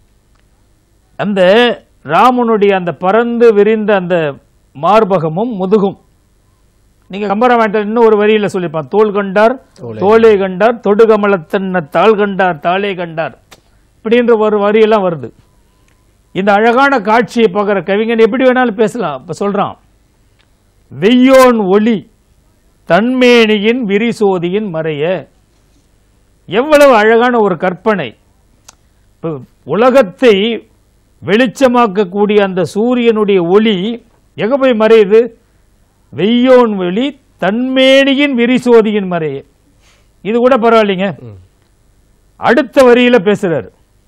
அந்த ராமனுடைய அந்த பறந்து விரிந்த அந்த மார்பகமும் முதுகும் நீங்க கம்பராமாயணத்தில் இன்னும் ஒரு வரியில சொல்லியிருப்பான் தோல் கண்டார் தோலே கண்டார் தொடுகமலத்தன்ன தாள் கண்டார் தாளே கண்டார் இப்படின்ற ஒரு வரியெல்லாம் வருது இந்த அழகான காட்சியை பார்க்குற கவிஞன் எப்படி வேணாலும் பேசலாம் இப்ப சொல்றான் வெய்யோன் ஒளி தன்மேனியின் விரிசோதியின் மறைய எவ்வளவு அழகான ஒரு கற்பனை இப்ப உலகத்தை வெளிச்சமாக்கக்கூடிய அந்த சூரியனுடைய ஒளி எங்க போய் மறையுது வெய்யோன் ஒளி தன்மேனியின் விரிசோதியின் மறைய இது கூட பரவாயில்லைங்க அடுத்த வரியில பேசுறாரு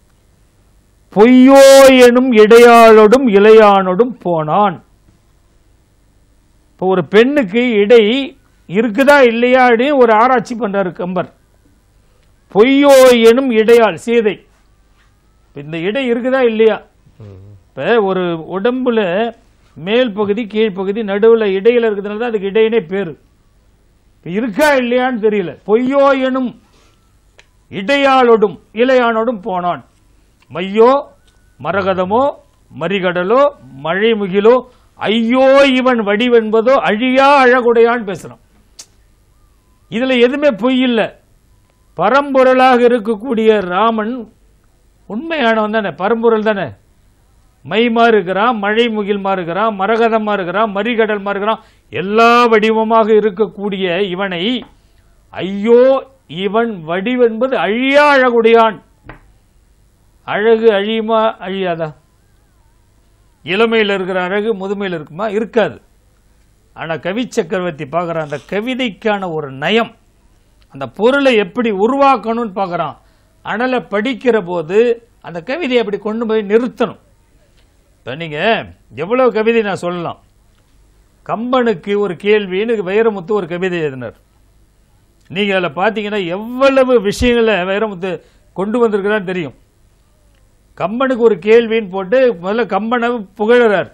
பொய்யோ எனும் இடையாளோடும் இளையானோடும் போனான் இப்போ ஒரு பெண்ணுக்கு இடை இருக்குதா இல்லையா அப்படின்னு ஒரு ஆராய்ச்சி பண்றாரு கம்பர் பொய்யோ எனும் இடையாள் சீதை இப்ப இந்த இடை இருக்குதா இல்லையா இப்ப ஒரு உடம்புல மேல் பகுதி கீழ்ப்பகுதி நடுவுல இடையில இருக்கிறதுனால தான் அதுக்கு இடையினே பேரு இப்ப இருக்கா இல்லையான்னு தெரியல பொய்யோ எனும் இடையாளோடும் இளையானோடும் போனான் மையோ மரகதமோ மரிகடலோ மழைமுகிலோ ஐயோ இவன் வடிவென்பதோ அழியா அழகுடையான் பேசுறான் இதுல எதுவுமே பொய் இல்ல பரம்பொருளாக இருக்கக்கூடிய ராமன் உண்மையானவன் தானே பரம்பொருள் தானே மைமா இருக்கிறான் மழை முகில்மா இருக்கிறான் மரகதமா இருக்கிறான் மரிகடல்மா இருக்கிறான் எல்லா வடிவமாக இருக்கக்கூடிய இவனை ஐயோ இவன் வடிவென்பது அழியா அழகுடையான் அழகு அழியுமா அழியாதா இளமையில் இருக்கிற அழகு முதுமையில் இருக்குமா இருக்காது ஆனா கவி சக்கரவர்த்தி பார்க்குறான் அந்த கவிதைக்கான ஒரு நயம் அந்த பொருளை எப்படி உருவாக்கணும்னு பார்க்குறான் அனலை படிக்கிற போது அந்த கவிதையை அப்படி கொண்டு போய் நிறுத்தணும் இப்போ நீங்க எவ்வளவு கவிதை நான் சொல்லலாம் கம்பனுக்கு ஒரு கேள்வின்னு வைரமுத்து ஒரு கவிதை எழுதினார் நீங்க அதில் பார்த்தீங்கன்னா எவ்வளவு விஷயங்களை வைரமுத்து கொண்டு வந்திருக்கிறான்னு தெரியும் கம்பனுக்கு ஒரு கேள்வின்னு போட்டு முதல்ல கம்பனை புகழறார்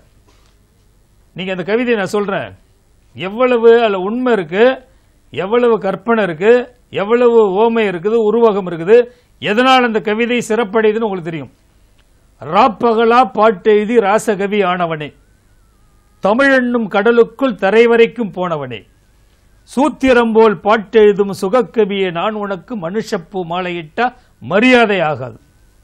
நீங்க அந்த கவிதையை நான் சொல்றேன் எவ்வளவு அதில் உண்மை இருக்கு எவ்வளவு கற்பனை இருக்கு எவ்வளவு ஓமை இருக்குது உருவகம் இருக்குது எதனால் அந்த கவிதை சிறப்படையுதுன்னு உங்களுக்கு தெரியும் ராப்பகலா பாட்டெழுதி ராசகவி ஆனவனே தமிழென்னும் கடலுக்குள் தரை வரைக்கும் போனவனே சூத்திரம் போல் பாட்டெழுதும் சுகக்கவியே நான் உனக்கு மனுஷப்பூ மாலையிட்டா மரியாதை ஆகாது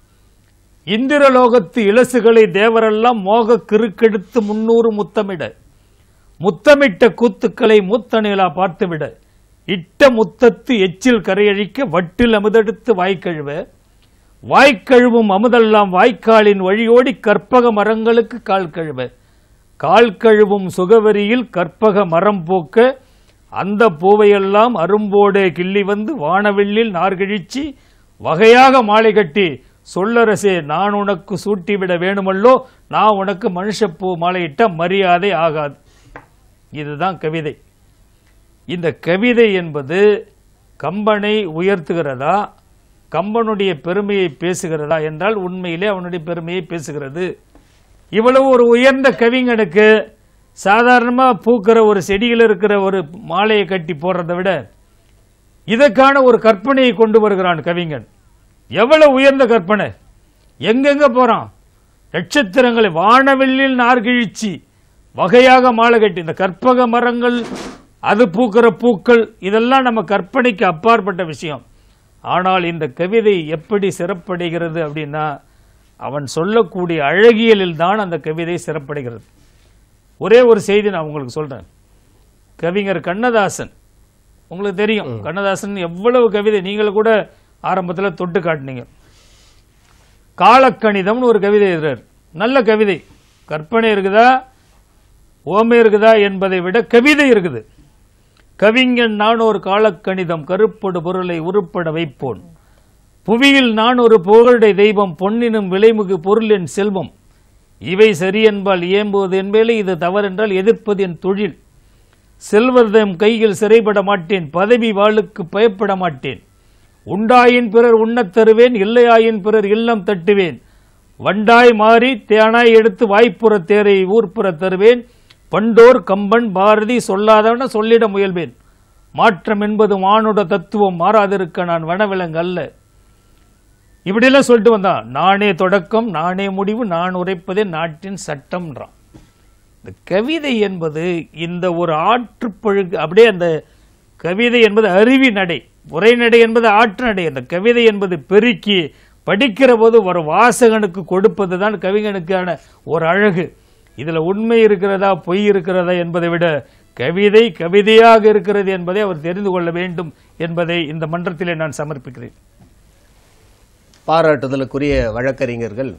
இந்திரலோகத்து இலசுகளை தேவரெல்லாம் மோக கிறுக்கெடுத்து முன்னூறு முத்தமிட முத்தமிட்ட கூத்துக்களை மூத்தணிலா பார்த்துவிட இட்ட முத்தத்து எச்சில் கரையழிக்க வட்டில் அமுதெடுத்து வாய்க்கழுவ வாய்க்கழுவும் அமுதெல்லாம் வாய்க்காலின் வழியோடி கற்பக மரங்களுக்கு கால் கழுவ கால் கழுவும் சுகவரியில் கற்பக மரம் போக்க அந்த பூவையெல்லாம் அரும்போடே கிள்ளி வந்து வானவெள்ளில் நார்கிழிச்சி வகையாக மாலை கட்டி சொல்லரசே நான் உனக்கு சூட்டிவிட வேணுமல்லோ நான் உனக்கு மனுஷப்பூ மாலையிட்ட மரியாதை ஆகாது இதுதான் கவிதை இந்த கவிதை என்பது கம்பனை உயர்த்துகிறதா கம்பனுடைய பெருமையை பேசுகிறதா என்றால் உண்மையிலே அவனுடைய பெருமையை பேசுகிறது இவ்வளவு ஒரு உயர்ந்த கவிஞனுக்கு சாதாரணமாக பூக்கிற ஒரு செடியில் இருக்கிற ஒரு மாலையை கட்டி போடுறதை விட இதற்கான ஒரு கற்பனையை கொண்டு வருகிறான் கவிஞன் எவ்வளவு உயர்ந்த கற்பனை எங்கெங்க போறான் நட்சத்திரங்களை வானவெள்ளில் நார்கிழிச்சி வகையாக மாலை கட்டி இந்த கற்பக மரங்கள் அது பூக்கிற பூக்கள் இதெல்லாம் நம்ம கற்பனைக்கு அப்பாற்பட்ட விஷயம் ஆனால் இந்த கவிதை எப்படி சிறப்படைகிறது அப்படின்னா அவன் சொல்லக்கூடிய அழகியலில் தான் அந்த கவிதை சிறப்படைகிறது ஒரே ஒரு செய்தி நான் உங்களுக்கு சொல்றேன் கவிஞர் கண்ணதாசன் உங்களுக்கு தெரியும் கண்ணதாசன் எவ்வளவு கவிதை நீங்கள் கூட ஆரம்பத்தில் தொட்டு காட்டினீங்க காலக்கணிதம்னு ஒரு கவிதை எழுதுறார் நல்ல கவிதை கற்பனை இருக்குதா ஓமை இருக்குதா என்பதை விட கவிதை இருக்குது கவிஞன் நான் ஒரு காலக்கணிதம் கருப்படு பொருளை உருப்பட வைப்போன் புவியில் நான் ஒரு புகழுடைய தெய்வம் பொன்னினும் விலைமிகு பொருள் என் செல்வம் இவை சரி என்பால் இயம்புவது என்பேலே இது தவறென்றால் எதிர்ப்பது என் தொழில் செல்வதம் கையில் சிறைப்பட மாட்டேன் பதவி வாளுக்கு பயப்பட மாட்டேன் உண்டாயின் பிறர் உண்ணத் தருவேன் இல்லையாயின் பிறர் இல்லம் தட்டுவேன் வண்டாய் மாறி தேனாய் எடுத்து வாய்ப்புற தேரை ஊர்ப்புற தருவேன் பண்டோர் கம்பன் பாரதி சொல்லாதவன சொல்லிட முயல்வேன் மாற்றம் என்பது மானுட தத்துவம் மாறாதிருக்க நான் வனவிலங்கு அல்ல இப்படியெல்லாம் சொல்லிட்டு வந்தான் நானே தொடக்கம் நானே முடிவு நான் உரைப்பதே நாட்டின் சட்டம்ன்றான் இந்த கவிதை என்பது இந்த ஒரு ஆற்றுப்பழுக்கு அப்படியே அந்த கவிதை என்பது அருவி நடை உரைநடை என்பது ஆற்று நடை அந்த கவிதை என்பது பெருக்கி படிக்கிற போது ஒரு வாசகனுக்கு கொடுப்பது தான் கவிஞனுக்கான ஒரு அழகு இதுல உண்மை இருக்கிறதா பொய் இருக்கிறதா என்பதை விட கவிதை கவிதையாக இருக்கிறது என்பதை அவர் தெரிந்து கொள்ள வேண்டும் என்பதை இந்த மன்றத்திலே நான் சமர்ப்பிக்கிறேன் பாராட்டுதலுக்குரிய வழக்கறிஞர்கள்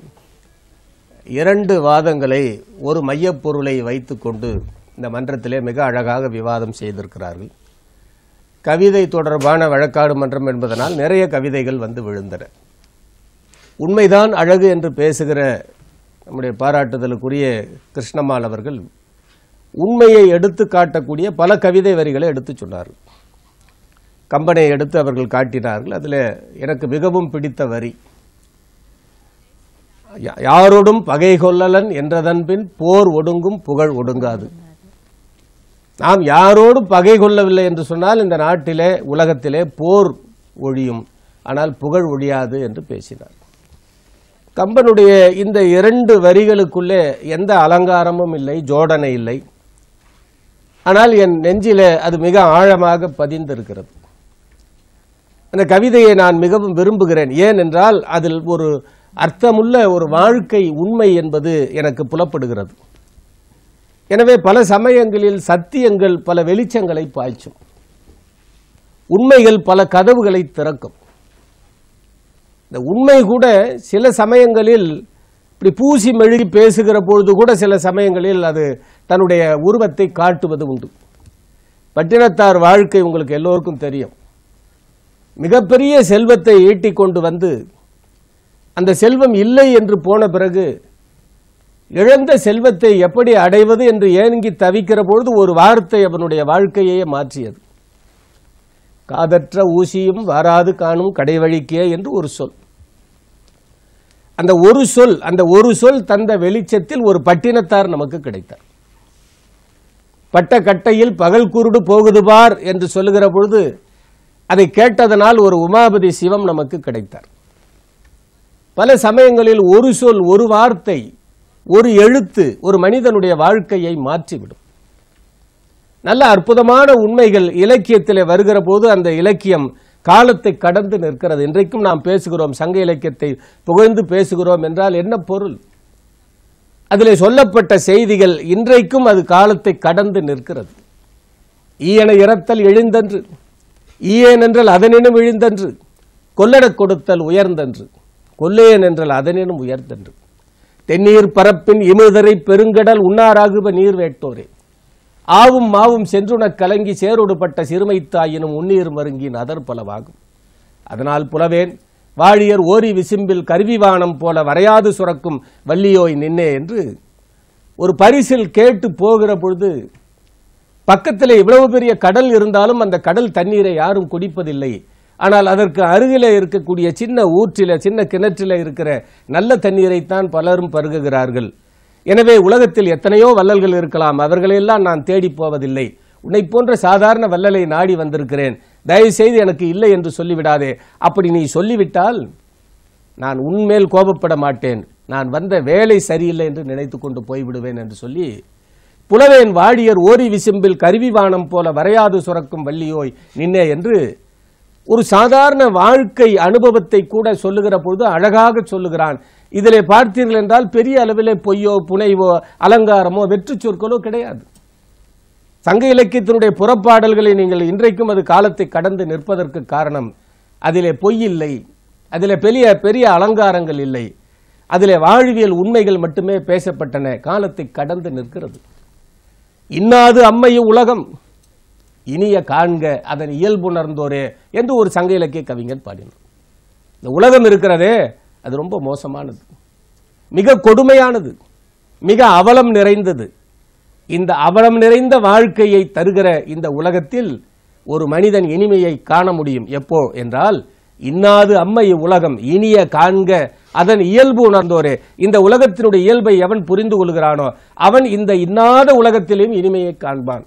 இரண்டு வாதங்களை ஒரு மையப்பொருளை வைத்துக்கொண்டு இந்த மன்றத்திலே மிக அழகாக விவாதம் செய்திருக்கிறார்கள் கவிதை தொடர்பான வழக்காடு மன்றம் என்பதனால் நிறைய கவிதைகள் வந்து விழுந்தன உண்மைதான் அழகு என்று பேசுகிற நம்முடைய பாராட்டுதலுக்குரிய கிருஷ்ணமால் அவர்கள் உண்மையை எடுத்து காட்டக்கூடிய பல கவிதை வரிகளை எடுத்துச் சொன்னார்கள் கம்பனை எடுத்து அவர்கள் காட்டினார்கள் அதில் எனக்கு மிகவும் பிடித்த வரி யா- யாரோடும் பகை கொள்ளலன் என்றதன்பின் போர் ஒடுங்கும் புகழ் ஒடுங்காது நாம் யாரோடும் பகை கொள்ளவில்லை என்று சொன்னால் இந்த நாட்டிலே உலகத்திலே போர் ஒழியும் ஆனால் புகழ் ஒழியாது என்று பேசினார் கம்பனுடைய இந்த இரண்டு வரிகளுக்குள்ளே எந்த அலங்காரமும் இல்லை ஜோடனை இல்லை ஆனால் என் நெஞ்சிலே அது மிக ஆழமாக பதிந்திருக்கிறது அந்த கவிதையை நான் மிகவும் விரும்புகிறேன் ஏன் என்றால் அதில் ஒரு அர்த்தமுள்ள ஒரு வாழ்க்கை உண்மை என்பது எனக்கு புலப்படுகிறது எனவே பல சமயங்களில் சத்தியங்கள் பல வெளிச்சங்களை பாய்ச்சும் உண்மைகள் பல கதவுகளை திறக்கும் இந்த உண்மை கூட சில சமயங்களில் இப்படி பூசி மெழுகி பேசுகிற பொழுது கூட சில சமயங்களில் அது தன்னுடைய உருவத்தை காட்டுவது உண்டு பட்டினத்தார் வாழ்க்கை உங்களுக்கு எல்லோருக்கும் தெரியும் மிகப்பெரிய செல்வத்தை ஈட்டிக் கொண்டு வந்து அந்த செல்வம் இல்லை என்று போன பிறகு இழந்த செல்வத்தை எப்படி அடைவது என்று ஏங்கி தவிக்கிற பொழுது ஒரு வார்த்தை அவனுடைய வாழ்க்கையே மாற்றியது காதற்ற ஊசியும் வாராது காணும் கடைவழிக்கே என்று ஒரு சொல் அந்த ஒரு சொல் அந்த ஒரு சொல் தந்த வெளிச்சத்தில் ஒரு பட்டினத்தார் நமக்கு கிடைத்தார் பட்ட கட்டையில் பகல் குருடு போகுது பார் என்று சொல்லுகிற பொழுது அதை கேட்டதனால் ஒரு உமாபதி சிவம் நமக்கு கிடைத்தார் பல சமயங்களில் ஒரு சொல் ஒரு வார்த்தை ஒரு எழுத்து ஒரு மனிதனுடைய வாழ்க்கையை மாற்றிவிடும் நல்ல அற்புதமான உண்மைகள் இலக்கியத்திலே வருகிற போது அந்த இலக்கியம் காலத்தை கடந்து நிற்கிறது இன்றைக்கும் நாம் பேசுகிறோம் சங்க இலக்கியத்தை புகழ்ந்து பேசுகிறோம் என்றால் என்ன பொருள் அதிலே சொல்லப்பட்ட செய்திகள் இன்றைக்கும் அது காலத்தை கடந்து நிற்கிறது ஈயன இறத்தல் எழுந்தன்று ஈயன் என்றால் அதனினும் இழிந்தன்று கொல்லடக் கொடுத்தல் உயர்ந்தன்று கொல்லேன் என்றால் அதனினும் உயர்ந்தன்று தென்னீர் பரப்பின் இமுதரை பெருங்கடல் உண்ணாராகுவ நீர் வேட்டோரே ஆவும் மாவும் சென்றுணக் கலங்கி சேரொடுபட்ட சிறுமைத்தாயினும் உன்னீர் மருங்கின் அதர் பலவாகும் அதனால் புலவேன் வாழியர் ஓரி விசிம்பில் கருவிவானம் போல வரையாது சுரக்கும் வள்ளியோய் நின்னே என்று ஒரு பரிசில் கேட்டு போகிற பொழுது பக்கத்தில் இவ்வளவு பெரிய கடல் இருந்தாலும் அந்த கடல் தண்ணீரை யாரும் குடிப்பதில்லை ஆனால் அதற்கு அருகிலே இருக்கக்கூடிய சின்ன ஊற்றில சின்ன கிணற்றில இருக்கிற நல்ல தண்ணீரைத்தான் பலரும் பருகுகிறார்கள் எனவே உலகத்தில் எத்தனையோ வள்ளல்கள் இருக்கலாம் அவர்களையெல்லாம் நான் தேடி போவதில்லை உன்னை போன்ற சாதாரண வள்ளலை நாடி வந்திருக்கிறேன் தயவு செய்து எனக்கு இல்லை என்று சொல்லிவிடாதே அப்படி நீ சொல்லிவிட்டால் நான் உன்மேல் கோபப்பட மாட்டேன் நான் வந்த வேலை சரியில்லை என்று நினைத்துக் கொண்டு போய்விடுவேன் என்று சொல்லி புலவேன் வாடியர் ஓரி விசிம்பில் கருவிவானம் போல வரையாது சுரக்கும் வள்ளியோய் நின்னே என்று ஒரு சாதாரண வாழ்க்கை அனுபவத்தை கூட சொல்லுகிற பொழுது அழகாக சொல்லுகிறான் இதிலே பார்த்தீர்கள் என்றால் பெரிய அளவிலே பொய்யோ புனைவோ அலங்காரமோ வெற்று சொற்களோ கிடையாது சங்க இலக்கியத்தினுடைய புறப்பாடல்களை நீங்கள் இன்றைக்கும் அது காலத்தை கடந்து நிற்பதற்கு காரணம் அதிலே பொய் இல்லை அதிலே பெரிய பெரிய அலங்காரங்கள் இல்லை அதிலே வாழ்வியல் உண்மைகள் மட்டுமே பேசப்பட்டன காலத்தை கடந்து நிற்கிறது இன்னாது அம்மைய உலகம் இனிய காண்க அதன் இயல்புணர்ந்தோரே என்று ஒரு சங்க இலக்கிய கவிஞன் பாடினார் இந்த உலகம் இருக்கிறதே அது ரொம்ப மோசமானது மிக கொடுமையானது மிக அவலம் நிறைந்தது இந்த அவலம் நிறைந்த வாழ்க்கையை தருகிற இந்த உலகத்தில் ஒரு மனிதன் இனிமையை காண முடியும் எப்போ என்றால் இன்னாது அம்மை உலகம் இனிய காண்க அதன் இயல்பு உணர்ந்தோரே இந்த உலகத்தினுடைய இயல்பை எவன் புரிந்து கொள்கிறானோ அவன் இந்த இன்னாத உலகத்திலும் இனிமையை காண்பான்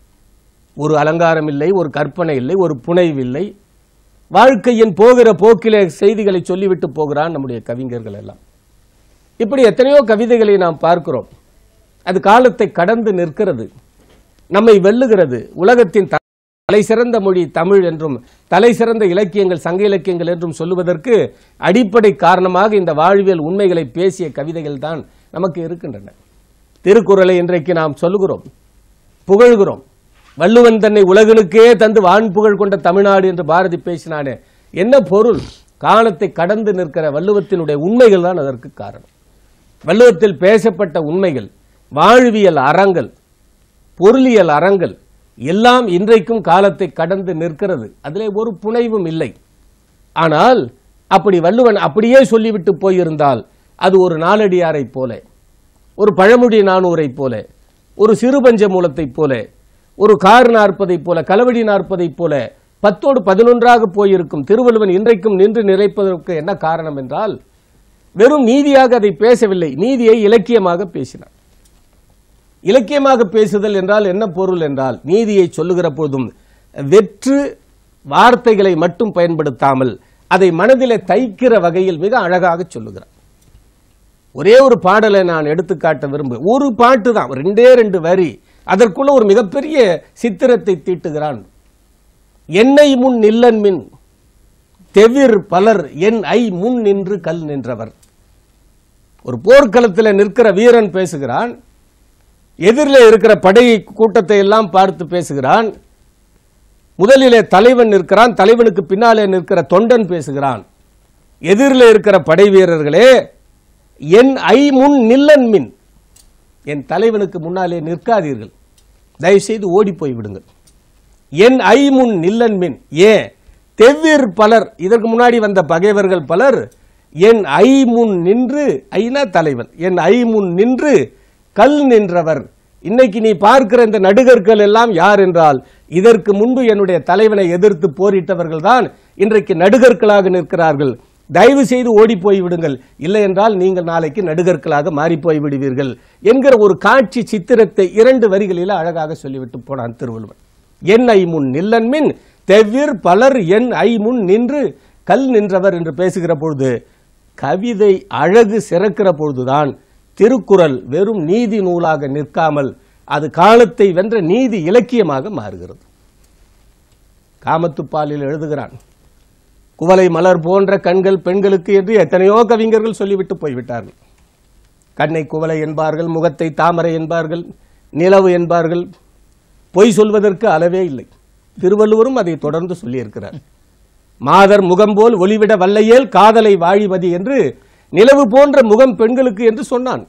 ஒரு அலங்காரம் இல்லை ஒரு கற்பனை இல்லை ஒரு புனைவு இல்லை வாழ்க்கையின் போகிற போக்கிலே செய்திகளை சொல்லிவிட்டு போகிறான் நம்முடைய கவிஞர்கள் எல்லாம் இப்படி எத்தனையோ கவிதைகளை நாம் பார்க்கிறோம் அது காலத்தை கடந்து நிற்கிறது நம்மை வெல்லுகிறது உலகத்தின் த- தலை சிறந்த மொழி தமிழ் என்றும் தலை சிறந்த இலக்கியங்கள் சங்க இலக்கியங்கள் என்றும் சொல்லுவதற்கு அடிப்படை காரணமாக இந்த வாழ்வியல் உண்மைகளை பேசிய கவிதைகள் தான் நமக்கு இருக்கின்றன திருக்குறளை இன்றைக்கு நாம் சொல்லுகிறோம் புகழ்கிறோம் வள்ளுவன் தன்னை உலகனுக்கே தந்து வான் புகழ் கொண்ட தமிழ்நாடு என்று பாரதி பேசினானே என்ன பொருள் காலத்தை கடந்து நிற்கிற வள்ளுவத்தினுடைய உண்மைகள் தான் அதற்கு காரணம் வள்ளுவத்தில் பேசப்பட்ட உண்மைகள் வாழ்வியல் அறங்கள் பொருளியல் அறங்கள் எல்லாம் இன்றைக்கும் காலத்தை கடந்து நிற்கிறது அதிலே ஒரு புனைவும் இல்லை ஆனால் அப்படி வள்ளுவன் அப்படியே சொல்லிவிட்டு போயிருந்தால் அது ஒரு நாலடியாரைப் போல ஒரு பழமொழி நானூரைப் போல ஒரு சிறுபஞ்ச மூலத்தைப் போல ஒரு கார் நாற்பதைப் போல களவடி நாற்பதைப் போல பத்தோடு பதினொன்றாக போயிருக்கும் திருவள்ளுவன் இன்றைக்கும் நின்று நிலைப்பதற்கு என்ன காரணம் என்றால் வெறும் நீதியாக அதை பேசவில்லை நீதியை இலக்கியமாக பேசினார் இலக்கியமாக பேசுதல் என்றால் என்ன பொருள் என்றால் நீதியை சொல்லுகிற போதும் வெற்று வார்த்தைகளை மட்டும் பயன்படுத்தாமல் அதை மனதிலே தைக்கிற வகையில் மிக அழகாக சொல்லுகிறார் ஒரே ஒரு பாடலை நான் எடுத்துக்காட்ட விரும்பு ஒரு பாட்டு தான் ரெண்டே ரெண்டு வரி அதற்குள்ள ஒரு மிகப்பெரிய சித்திரத்தை தீட்டுகிறான் என்னை முன் நில்லன் மின் தெவிர் பலர் என் ஐ முன் நின்று கல் நின்றவர் ஒரு போர்க்களத்தில் நிற்கிற வீரன் பேசுகிறான் எதிரில் இருக்கிற படை கூட்டத்தை எல்லாம் பார்த்து பேசுகிறான் முதலிலே தலைவன் நிற்கிறான் தலைவனுக்கு பின்னாலே நிற்கிற தொண்டன் பேசுகிறான் எதிரில் இருக்கிற படை வீரர்களே என் ஐ முன் நில்லன் மின் என் தலைவனுக்கு முன்னாலே நிற்காதீர்கள் தயவுசெய்து ஓடி போய் விடுங்கள் என் ஐ முன் நில்லன் மின் ஏன் தெவ்விர் பலர் இதற்கு முன்னாடி வந்த பகைவர்கள் பலர் என் ஐ முன் நின்று ஐனா தலைவன் என் ஐ முன் நின்று கல் நின்றவர் இன்னைக்கு நீ பார்க்கிற இந்த நடுகர்கள் எல்லாம் யார் என்றால் இதற்கு முன்பு என்னுடைய தலைவனை எதிர்த்து போரிட்டவர்கள் தான் இன்றைக்கு நடுகர்களாக நிற்கிறார்கள் தயவு செய்து ஓடி போய் விடுங்கள் இல்லை என்றால் நீங்கள் நாளைக்கு நடுகர்களாக மாறி போய் விடுவீர்கள் என்கிற ஒரு காட்சி சித்திரத்தை இரண்டு வரிகளில் அழகாக சொல்லிவிட்டு போனான் திருவள்ளுவர் என் ஐ முன் நில்லன்மின் தெவ்விர் பலர் என் ஐ முன் நின்று கல் நின்றவர் என்று பேசுகிற பொழுது கவிதை அழகு சிறக்கிற பொழுதுதான் திருக்குறள் வெறும் நீதி நூலாக நிற்காமல் அது காலத்தை வென்ற நீதி இலக்கியமாக மாறுகிறது காமத்துப்பாலில் எழுதுகிறான் குவளை மலர் போன்ற கண்கள் பெண்களுக்கு என்று எத்தனையோ கவிஞர்கள் சொல்லிவிட்டு போய்விட்டார்கள் கண்ணை குவளை என்பார்கள் முகத்தை தாமரை என்பார்கள் நிலவு என்பார்கள் பொய் சொல்வதற்கு அளவே இல்லை திருவள்ளுவரும் அதை தொடர்ந்து சொல்லியிருக்கிறார் மாதர் முகம் போல் ஒளிவிட வல்லையேல் காதலை வாழிமதி என்று நிலவு போன்ற முகம் பெண்களுக்கு என்று சொன்னான்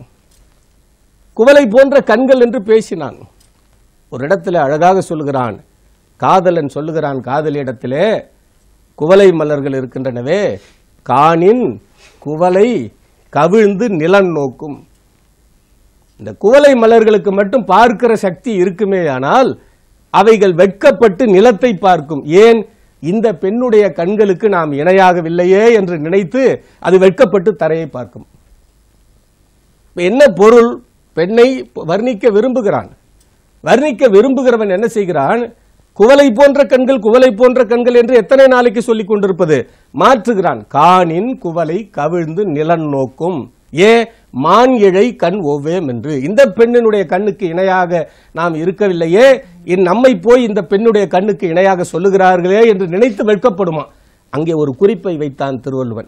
குவளை போன்ற கண்கள் என்று பேசினான் ஒரு இடத்துல அழகாக சொல்லுகிறான் காதலன் சொல்லுகிறான் காதலியிடத்திலே குவளை மலர்கள் இருக்கின்றனவே காணின் குவளை கவிழ்ந்து நிலன் நோக்கும் இந்த குவளை மலர்களுக்கு மட்டும் பார்க்கிற சக்தி இருக்குமே ஆனால் அவைகள் வெட்கப்பட்டு நிலத்தை பார்க்கும் ஏன் இந்த பெண்ணுடைய கண்களுக்கு நாம் இணையாகவில்லையே என்று நினைத்து அது வெட்கப்பட்டு தரையை பார்க்கும் இப்ப என்ன பொருள் பெண்ணை வர்ணிக்க விரும்புகிறான் வர்ணிக்க விரும்புகிறவன் என்ன செய்கிறான் குவளை போன்ற கண்கள் குவளை போன்ற கண்கள் என்று எத்தனை நாளைக்கு சொல்லிக் கொண்டிருப்பது மாற்றுகிறான் காணின் குவளை கவிழ்ந்து நிலன் நோக்கும் ஏ மான் இழை கண் ஒவ்வேம் என்று இந்த பெண்ணினுடைய கண்ணுக்கு இணையாக நாம் இருக்கவில்லையே இன் நம்மை போய் இந்த பெண்ணுடைய கண்ணுக்கு இணையாக சொல்லுகிறார்களே என்று நினைத்து வெட்கப்படுமா அங்கே ஒரு குறிப்பை வைத்தான் திருவள்ளுவன்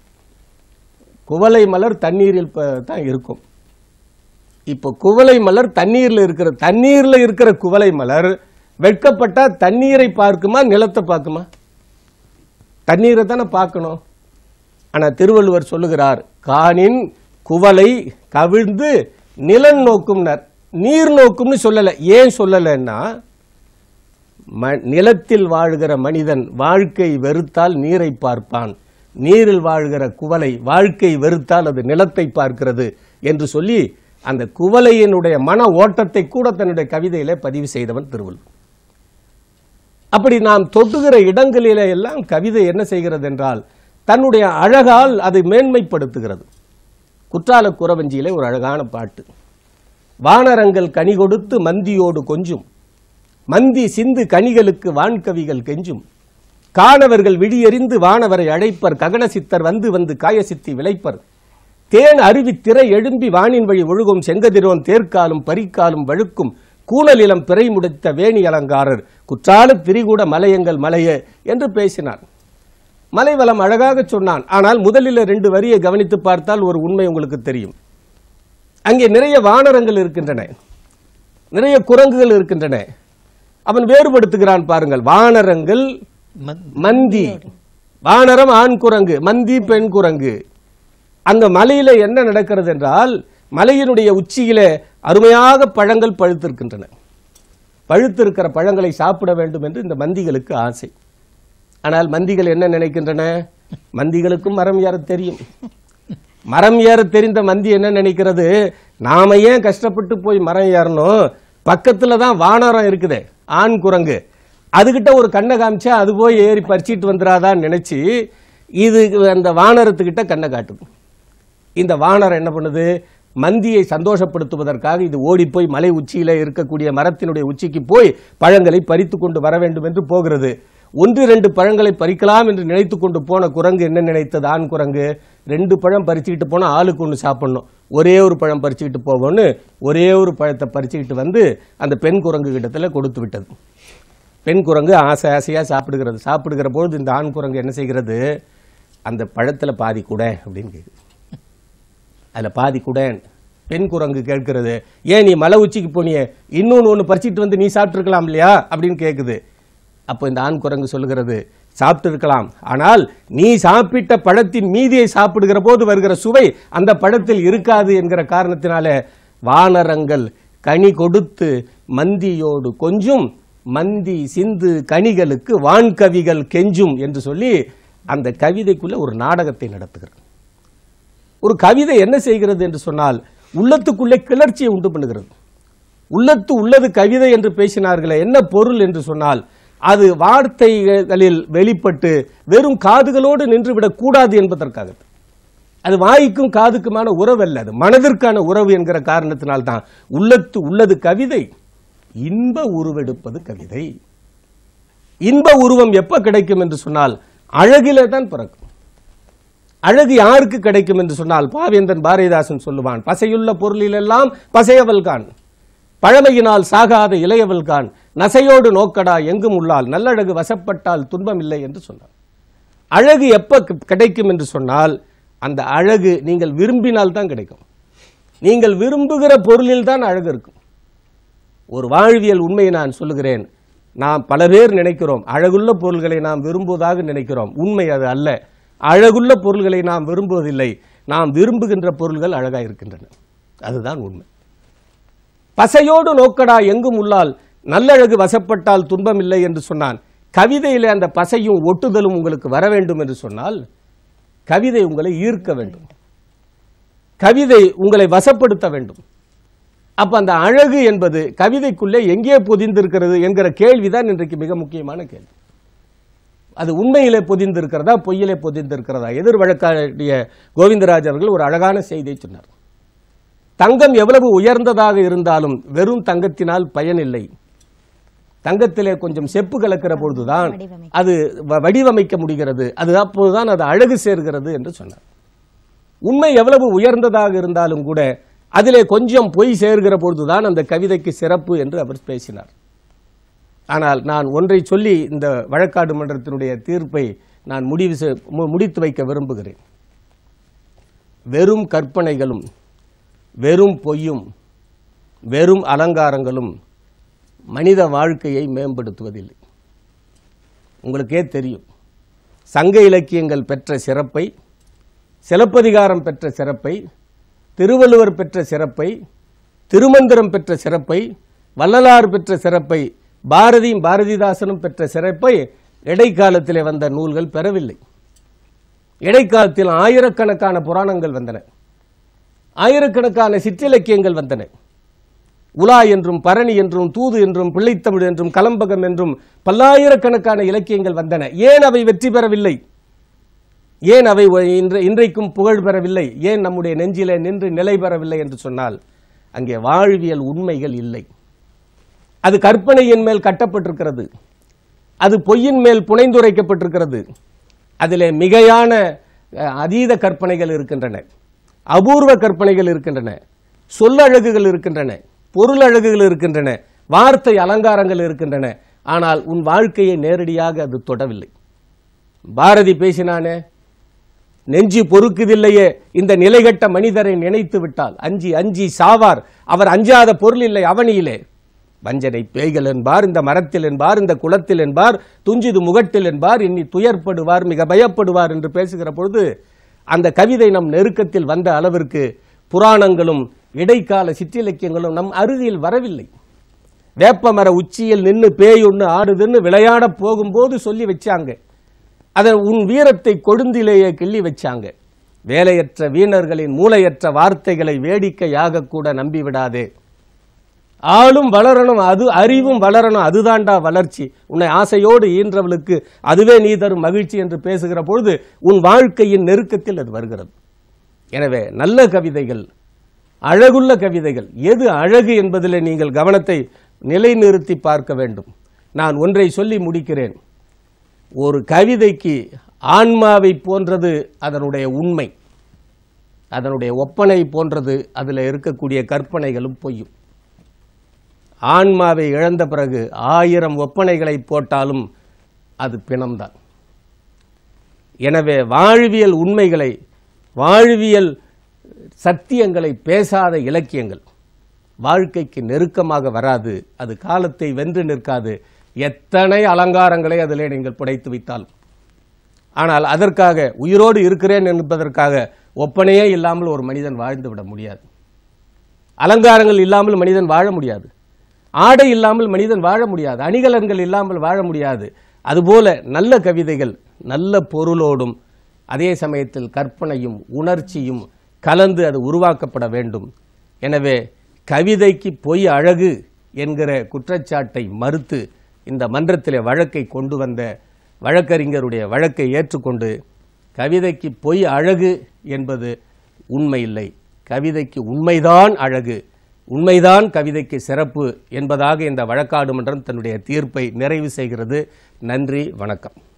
குவளை மலர் தண்ணீரில் ப- தான் இருக்கும் இப்போ குவளை மலர் தண்ணீர்ல இருக்கிற தண்ணீர்ல இருக்கிற குவளை மலர் வெட்கப்பட்டா தண்ணீரை பார்க்குமா நிலத்தை பார்க்குமா தண்ணீரை தானே பார்க்கணும் ஆனா திருவள்ளுவர் சொல்லுகிறார் காணின் குவளை கவிழ்ந்து நிலன் நோக்கும்னர் நீர் நோக்கும்னு சொல்லல ஏன் சொல்லலைன்னா ம- நிலத்தில் வாழ்கிற மனிதன் வாழ்க்கை வெறுத்தால் நீரை பார்ப்பான் நீரில் வாழ்கிற குவளை வாழ்க்கை வெறுத்தால் அது நிலத்தை பார்க்கிறது என்று சொல்லி அந்த குவளையினுடைய மன ஓட்டத்தை கூட தன்னுடைய கவிதையிலே பதிவு செய்தவன் திருவள்ளுவர் அப்படி நாம் தொட்டுகிற இடங்களிலே எல்லாம் கவிதை என்ன செய்கிறது என்றால் தன்னுடைய அழகால் அதை மேன்மைப்படுத்துகிறது குற்றால குறவஞ்சியிலே ஒரு அழகான பாட்டு வானரங்கள் கனி கொடுத்து மந்தியோடு கொஞ்சும் மந்தி சிந்து கனிகளுக்கு வான்கவிகள் கெஞ்சும் காணவர்கள் விழியறிந்து வானவரை அழைப்பர் ககன சித்தர் வந்து வந்து காயசித்தி விளைப்பர் தேன் அருவி திரை எழும்பி வானின் வழி ஒழுகும் செங்கதிரோன் தேர்க்காலும் பரிக்காலும் வழுக்கும் கூணலிலம் பிறை முடித்த வேணி அலங்காரர் குற்றால திரிகூட மலையங்கள் மலையே என்று பேசினார் மலைவளம் அழகாக சொன்னான் ஆனால் முதலில் ரெண்டு வரியை கவனித்து பார்த்தால் ஒரு உண்மை உங்களுக்கு தெரியும் அங்கே நிறைய வானரங்கள் இருக்கின்றன நிறைய குரங்குகள் இருக்கின்றன அவன் வேறுபடுத்துகிறான் பாருங்கள் வானரங்கள் மந்தி வானரம் ஆண் குரங்கு மந்தி பெண் குரங்கு அங்க மலையில என்ன நடக்கிறது என்றால் மலையினுடைய உச்சியிலே அருமையாக பழங்கள் பழுத்திருக்கின்றன பழுத்திருக்கிற பழங்களை சாப்பிட வேண்டும் என்று இந்த மந்திகளுக்கு ஆசை ஆனால் மந்திகள் என்ன நினைக்கின்றன மந்திகளுக்கும் மரம் ஏற தெரியும் மரம் ஏற தெரிந்த மந்தி என்ன நினைக்கிறது நாம ஏன் கஷ்டப்பட்டு போய் மரம் ஏறணும் பக்கத்துல தான் வானரம் இருக்குதே ஆண் குரங்கு அதுகிட்ட ஒரு கண்ணை காமிச்சா அது போய் ஏறி பறிச்சிட்டு வந்துடாதான்னு நினைச்சு இது அந்த வானரத்துக்கிட்ட கண்ணை காட்டுது இந்த வானரம் என்ன பண்ணுது மந்தியை சந்தோஷப்படுத்துவதற்காக இது ஓடி போய் மலை உச்சியில இருக்கக்கூடிய மரத்தினுடைய உச்சிக்கு போய் பழங்களை பறித்து கொண்டு வர வேண்டும் என்று போகிறது ஒன்று ரெண்டு பழங்களை பறிக்கலாம் என்று நினைத்து கொண்டு போன குரங்கு என்ன நினைத்தது ஆண் குரங்கு ரெண்டு பழம் பறிச்சுக்கிட்டு போனா ஆளுக்கு ஒன்று சாப்பிடணும் ஒரே ஒரு பழம் பறிச்சுக்கிட்டு போவோம்னு ஒரே ஒரு பழத்தை பறிச்சுக்கிட்டு வந்து அந்த பெண் குரங்கு கிட்டத்துல கொடுத்து விட்டது பெண் குரங்கு ஆசை ஆசையா சாப்பிடுகிறது சாப்பிடுகிற பொழுது இந்த ஆண் குரங்கு என்ன செய்கிறது அந்த பழத்துல பாதி கூட அப்படின்னு கேக்குது அதுல பாதி கூட பெண் குரங்கு கேட்கிறது ஏன் நீ மலை உச்சிக்கு போனியே இன்னொன்னு ஒன்று பறிச்சிட்டு வந்து நீ சாப்பிட்டுருக்கலாம் இல்லையா அப்படின்னு கேட்குது அப்போ இந்த ஆண் குரங்கு சொல்லுகிறது சாப்பிட்டு இருக்கலாம் ஆனால் நீ சாப்பிட்ட பழத்தின் மீதியை சாப்பிடுகிற போது வருகிற சுவை அந்த பழத்தில் இருக்காது என்கிற காரணத்தினால வானரங்கள் கனி கொடுத்து மந்தியோடு கொஞ்சும் மந்தி சிந்து கனிகளுக்கு வான்கவிகள் கெஞ்சும் என்று சொல்லி அந்த கவிதைக்குள்ள ஒரு நாடகத்தை நடத்துகிறார் ஒரு கவிதை என்ன செய்கிறது என்று சொன்னால் உள்ளத்துக்குள்ளே கிளர்ச்சியை உண்டு பண்ணுகிறது உள்ளத்து உள்ளது கவிதை என்று பேசினார்களே என்ன பொருள் என்று சொன்னால் அது வார்த்தைகளில் வெளிப்பட்டு வெறும் காதுகளோடு நின்றுவிடக் கூடாது என்பதற்காக அது வாய்க்கும் காதுக்குமான உறவு அல்ல அது மனதிற்கான உறவு என்கிற காரணத்தினால்தான் உள்ளத்து உள்ளது கவிதை இன்ப உருவெடுப்பது கவிதை இன்ப உருவம் எப்ப கிடைக்கும் என்று சொன்னால் அழகிலே தான் பிறக்கும் அழகு யாருக்கு கிடைக்கும் என்று சொன்னால் பாவேந்தன் பாரதிதாசன் சொல்லுவான் பசையுள்ள பொருளிலெல்லாம் பசையவல்கான் பழமையினால் சாகாத இளையவல்கான் நசையோடு நோக்கடா எங்கும் உள்ளால் நல்லழகு வசப்பட்டால் துன்பமில்லை என்று சொன்னான் அழகு எப்ப கி- கிடைக்கும் என்று சொன்னால் அந்த அழகு நீங்கள் விரும்பினால் தான் கிடைக்கும் நீங்கள் விரும்புகிற பொருளில் தான் அழகு இருக்கும் ஒரு வாழ்வியல் உண்மையை நான் சொல்லுகிறேன் நாம் பல பேர் நினைக்கிறோம் அழகுள்ள பொருள்களை நாம் விரும்புவதாக நினைக்கிறோம் உண்மை அது அல்ல அழகுள்ள பொருள்களை நாம் விரும்புவதில்லை நாம் விரும்புகின்ற பொருள்கள் அழகாக இருக்கின்றன அதுதான் உண்மை பசையோடு நோக்கடா எங்கும் உள்ளால் நல்லழகு வசப்பட்டால் துன்பமில்லை என்று சொன்னான் கவிதையிலே அந்த பசையும் ஒட்டுதலும் உங்களுக்கு வர வேண்டும் என்று சொன்னால் கவிதை உங்களை ஈர்க்க வேண்டும் கவிதை உங்களை வசப்படுத்த வேண்டும் அப்ப அந்த அழகு என்பது கவிதைக்குள்ளே எங்கே பொதிந்திருக்கிறது என்கிற கேள்விதான் இன்றைக்கு மிக முக்கியமான கேள்வி அது உண்மையிலே பொதிந்திருக்கிறதா பொய்யிலே பொதிந்திருக்கிறதா எதிர் வழக்காடிய கோவிந்தராஜ் அவர்கள் ஒரு அழகான செய்தியை சொன்னார் தங்கம் எவ்வளவு உயர்ந்ததாக இருந்தாலும் வெறும் தங்கத்தினால் பயனில்லை தங்கத்திலே கொஞ்சம் செப்பு கலக்கிற பொழுதுதான் அது வ- வடிவமைக்க முடிகிறது அது அப்போதுதான் அது அழகு சேர்கிறது என்று சொன்னார் உண்மை எவ்வளவு உயர்ந்ததாக இருந்தாலும் கூட அதிலே கொஞ்சம் பொய் சேர்கிற பொழுதுதான் அந்த கவிதைக்கு சிறப்பு என்று அவர் பேசினார் ஆனால் நான் ஒன்றை சொல்லி இந்த வழக்காடு மன்றத்தினுடைய தீர்ப்பை நான் முடிவு செ- மு- முடித்து வைக்க விரும்புகிறேன் வெறும் கற்பனைகளும் வெறும் பொய்யும் வெறும் அலங்காரங்களும் மனித வாழ்க்கையை மேம்படுத்துவதில்லை உங்களுக்கே தெரியும் சங்க இலக்கியங்கள் பெற்ற சிறப்பை சிலப்பதிகாரம் பெற்ற சிறப்பை திருவள்ளுவர் பெற்ற சிறப்பை திருமந்திரம் பெற்ற சிறப்பை வள்ளலார் பெற்ற சிறப்பை பாரதியும் பாரதிதாசனும் பெற்ற சிறப்பை இடைக்காலத்திலே வந்த நூல்கள் பெறவில்லை இடைக்காலத்தில் ஆயிரக்கணக்கான புராணங்கள் வந்தன ஆயிரக்கணக்கான சிற்றிலக்கியங்கள் வந்தன உலா என்றும் பரணி என்றும் தூது என்றும் பிள்ளைத்தமிழ் என்றும் கலம்பகம் என்றும் பல்லாயிரக்கணக்கான இலக்கியங்கள் வந்தன ஏன் அவை வெற்றி பெறவில்லை ஏன் அவை ஒ- இன்ற இன்றைக்கும் புகழ் பெறவில்லை ஏன் நம்முடைய நெஞ்சிலே நின்று நிலை பெறவில்லை என்று சொன்னால் அங்கே வாழ்வியல் உண்மைகள் இல்லை அது கற்பனையின் மேல் கட்டப்பட்டிருக்கிறது அது பொய்யின் மேல் புனைந்துரைக்கப்பட்டிருக்கிறது அதிலே மிகையான அஹ், அதீத கற்பனைகள் இருக்கின்றன அபூர்வ கற்பனைகள் இருக்கின்றன சொல்லழகுகள் இருக்கின்றன பொருளழகுகள் இருக்கின்றன வார்த்தை அலங்காரங்கள் இருக்கின்றன ஆனால் உன் வாழ்க்கையை நேரடியாக அது தொடவில்லை பாரதி பேசினானே நெஞ்சு பொறுக்குதில்லையே இந்த நிலைகட்ட மனிதரை நினைத்து விட்டால் அஞ்சி அஞ்சி சாவார் அவர் அஞ்சாத பொருள் இல்லை அவனியிலே வஞ்சனை பேய்கள் என்பார் இந்த மரத்தில் என்பார் இந்த குளத்தில் என்பார் துஞ்சிது முகட்டில் என்பார் இன்னி துயர்ப்படுவார் மிக பயப்படுவார் என்று பேசுகிற பொழுது அந்த கவிதை நம் நெருக்கத்தில் வந்த அளவிற்கு புராணங்களும் இடைக்கால சிற்றிலக்கியங்களும் நம் அருகில் வரவில்லை வேப்பமர உச்சியில் நின்னு பேய் ஒன்று ஆடுதுன்னு விளையாட போகும்போது சொல்லி வச்சாங்க அதை உன் வீரத்தை கொழுந்திலேயே கிள்ளி வச்சாங்க வேலையற்ற வீணர்களின் மூளையற்ற வார்த்தைகளை வேடிக்கையாக கூட நம்பிவிடாதே ஆளும் வளரணும் அது அறிவும் வளரணும் அதுதான்டா வளர்ச்சி உன்னை ஆசையோடு ஈன்றவளுக்கு அதுவே நீ தரும் மகிழ்ச்சி என்று பேசுகிற பொழுது உன் வாழ்க்கையின் நெருக்கத்தில் அது வருகிறது எனவே நல்ல கவிதைகள் அழகுள்ள கவிதைகள் எது அழகு என்பதிலே நீங்கள் கவனத்தை நிலைநிறுத்தி பார்க்க வேண்டும் நான் ஒன்றை சொல்லி முடிக்கிறேன் ஒரு கவிதைக்கு ஆன்மாவை போன்றது அதனுடைய உண்மை அதனுடைய ஒப்பனை போன்றது அதில் இருக்கக்கூடிய கற்பனைகளும் பொய்யும் ஆன்மாவை இழந்த பிறகு ஆயிரம் ஒப்பனைகளை போட்டாலும் அது பிணம்தான் எனவே வாழ்வியல் உண்மைகளை வாழ்வியல் சத்தியங்களை பேசாத இலக்கியங்கள் வாழ்க்கைக்கு நெருக்கமாக வராது அது காலத்தை வென்று நிற்காது எத்தனை அலங்காரங்களை அதிலே நீங்கள் புடைத்து வைத்தாலும் ஆனால் அதற்காக உயிரோடு இருக்கிறேன் என்பதற்காக ஒப்பனையே இல்லாமல் ஒரு மனிதன் வாழ்ந்து விட முடியாது அலங்காரங்கள் இல்லாமல் மனிதன் வாழ முடியாது ஆடை இல்லாமல் மனிதன் வாழ முடியாது அணிகலன்கள் இல்லாமல் வாழ முடியாது அதுபோல நல்ல கவிதைகள் நல்ல பொருளோடும் அதே சமயத்தில் கற்பனையும் உணர்ச்சியும் கலந்து அது உருவாக்கப்பட வேண்டும் எனவே கவிதைக்கு பொய் அழகு என்கிற குற்றச்சாட்டை மறுத்து இந்த மன்றத்திலே வழக்கை கொண்டு வந்த வழக்கறிஞருடைய வழக்கை ஏற்றுக்கொண்டு கவிதைக்கு பொய் அழகு என்பது உண்மை இல்லை கவிதைக்கு உண்மைதான் அழகு உண்மைதான் கவிதைக்கு சிறப்பு என்பதாக இந்த வழக்காடு மன்றம் தன்னுடைய தீர்ப்பை நிறைவு செய்கிறது நன்றி வணக்கம்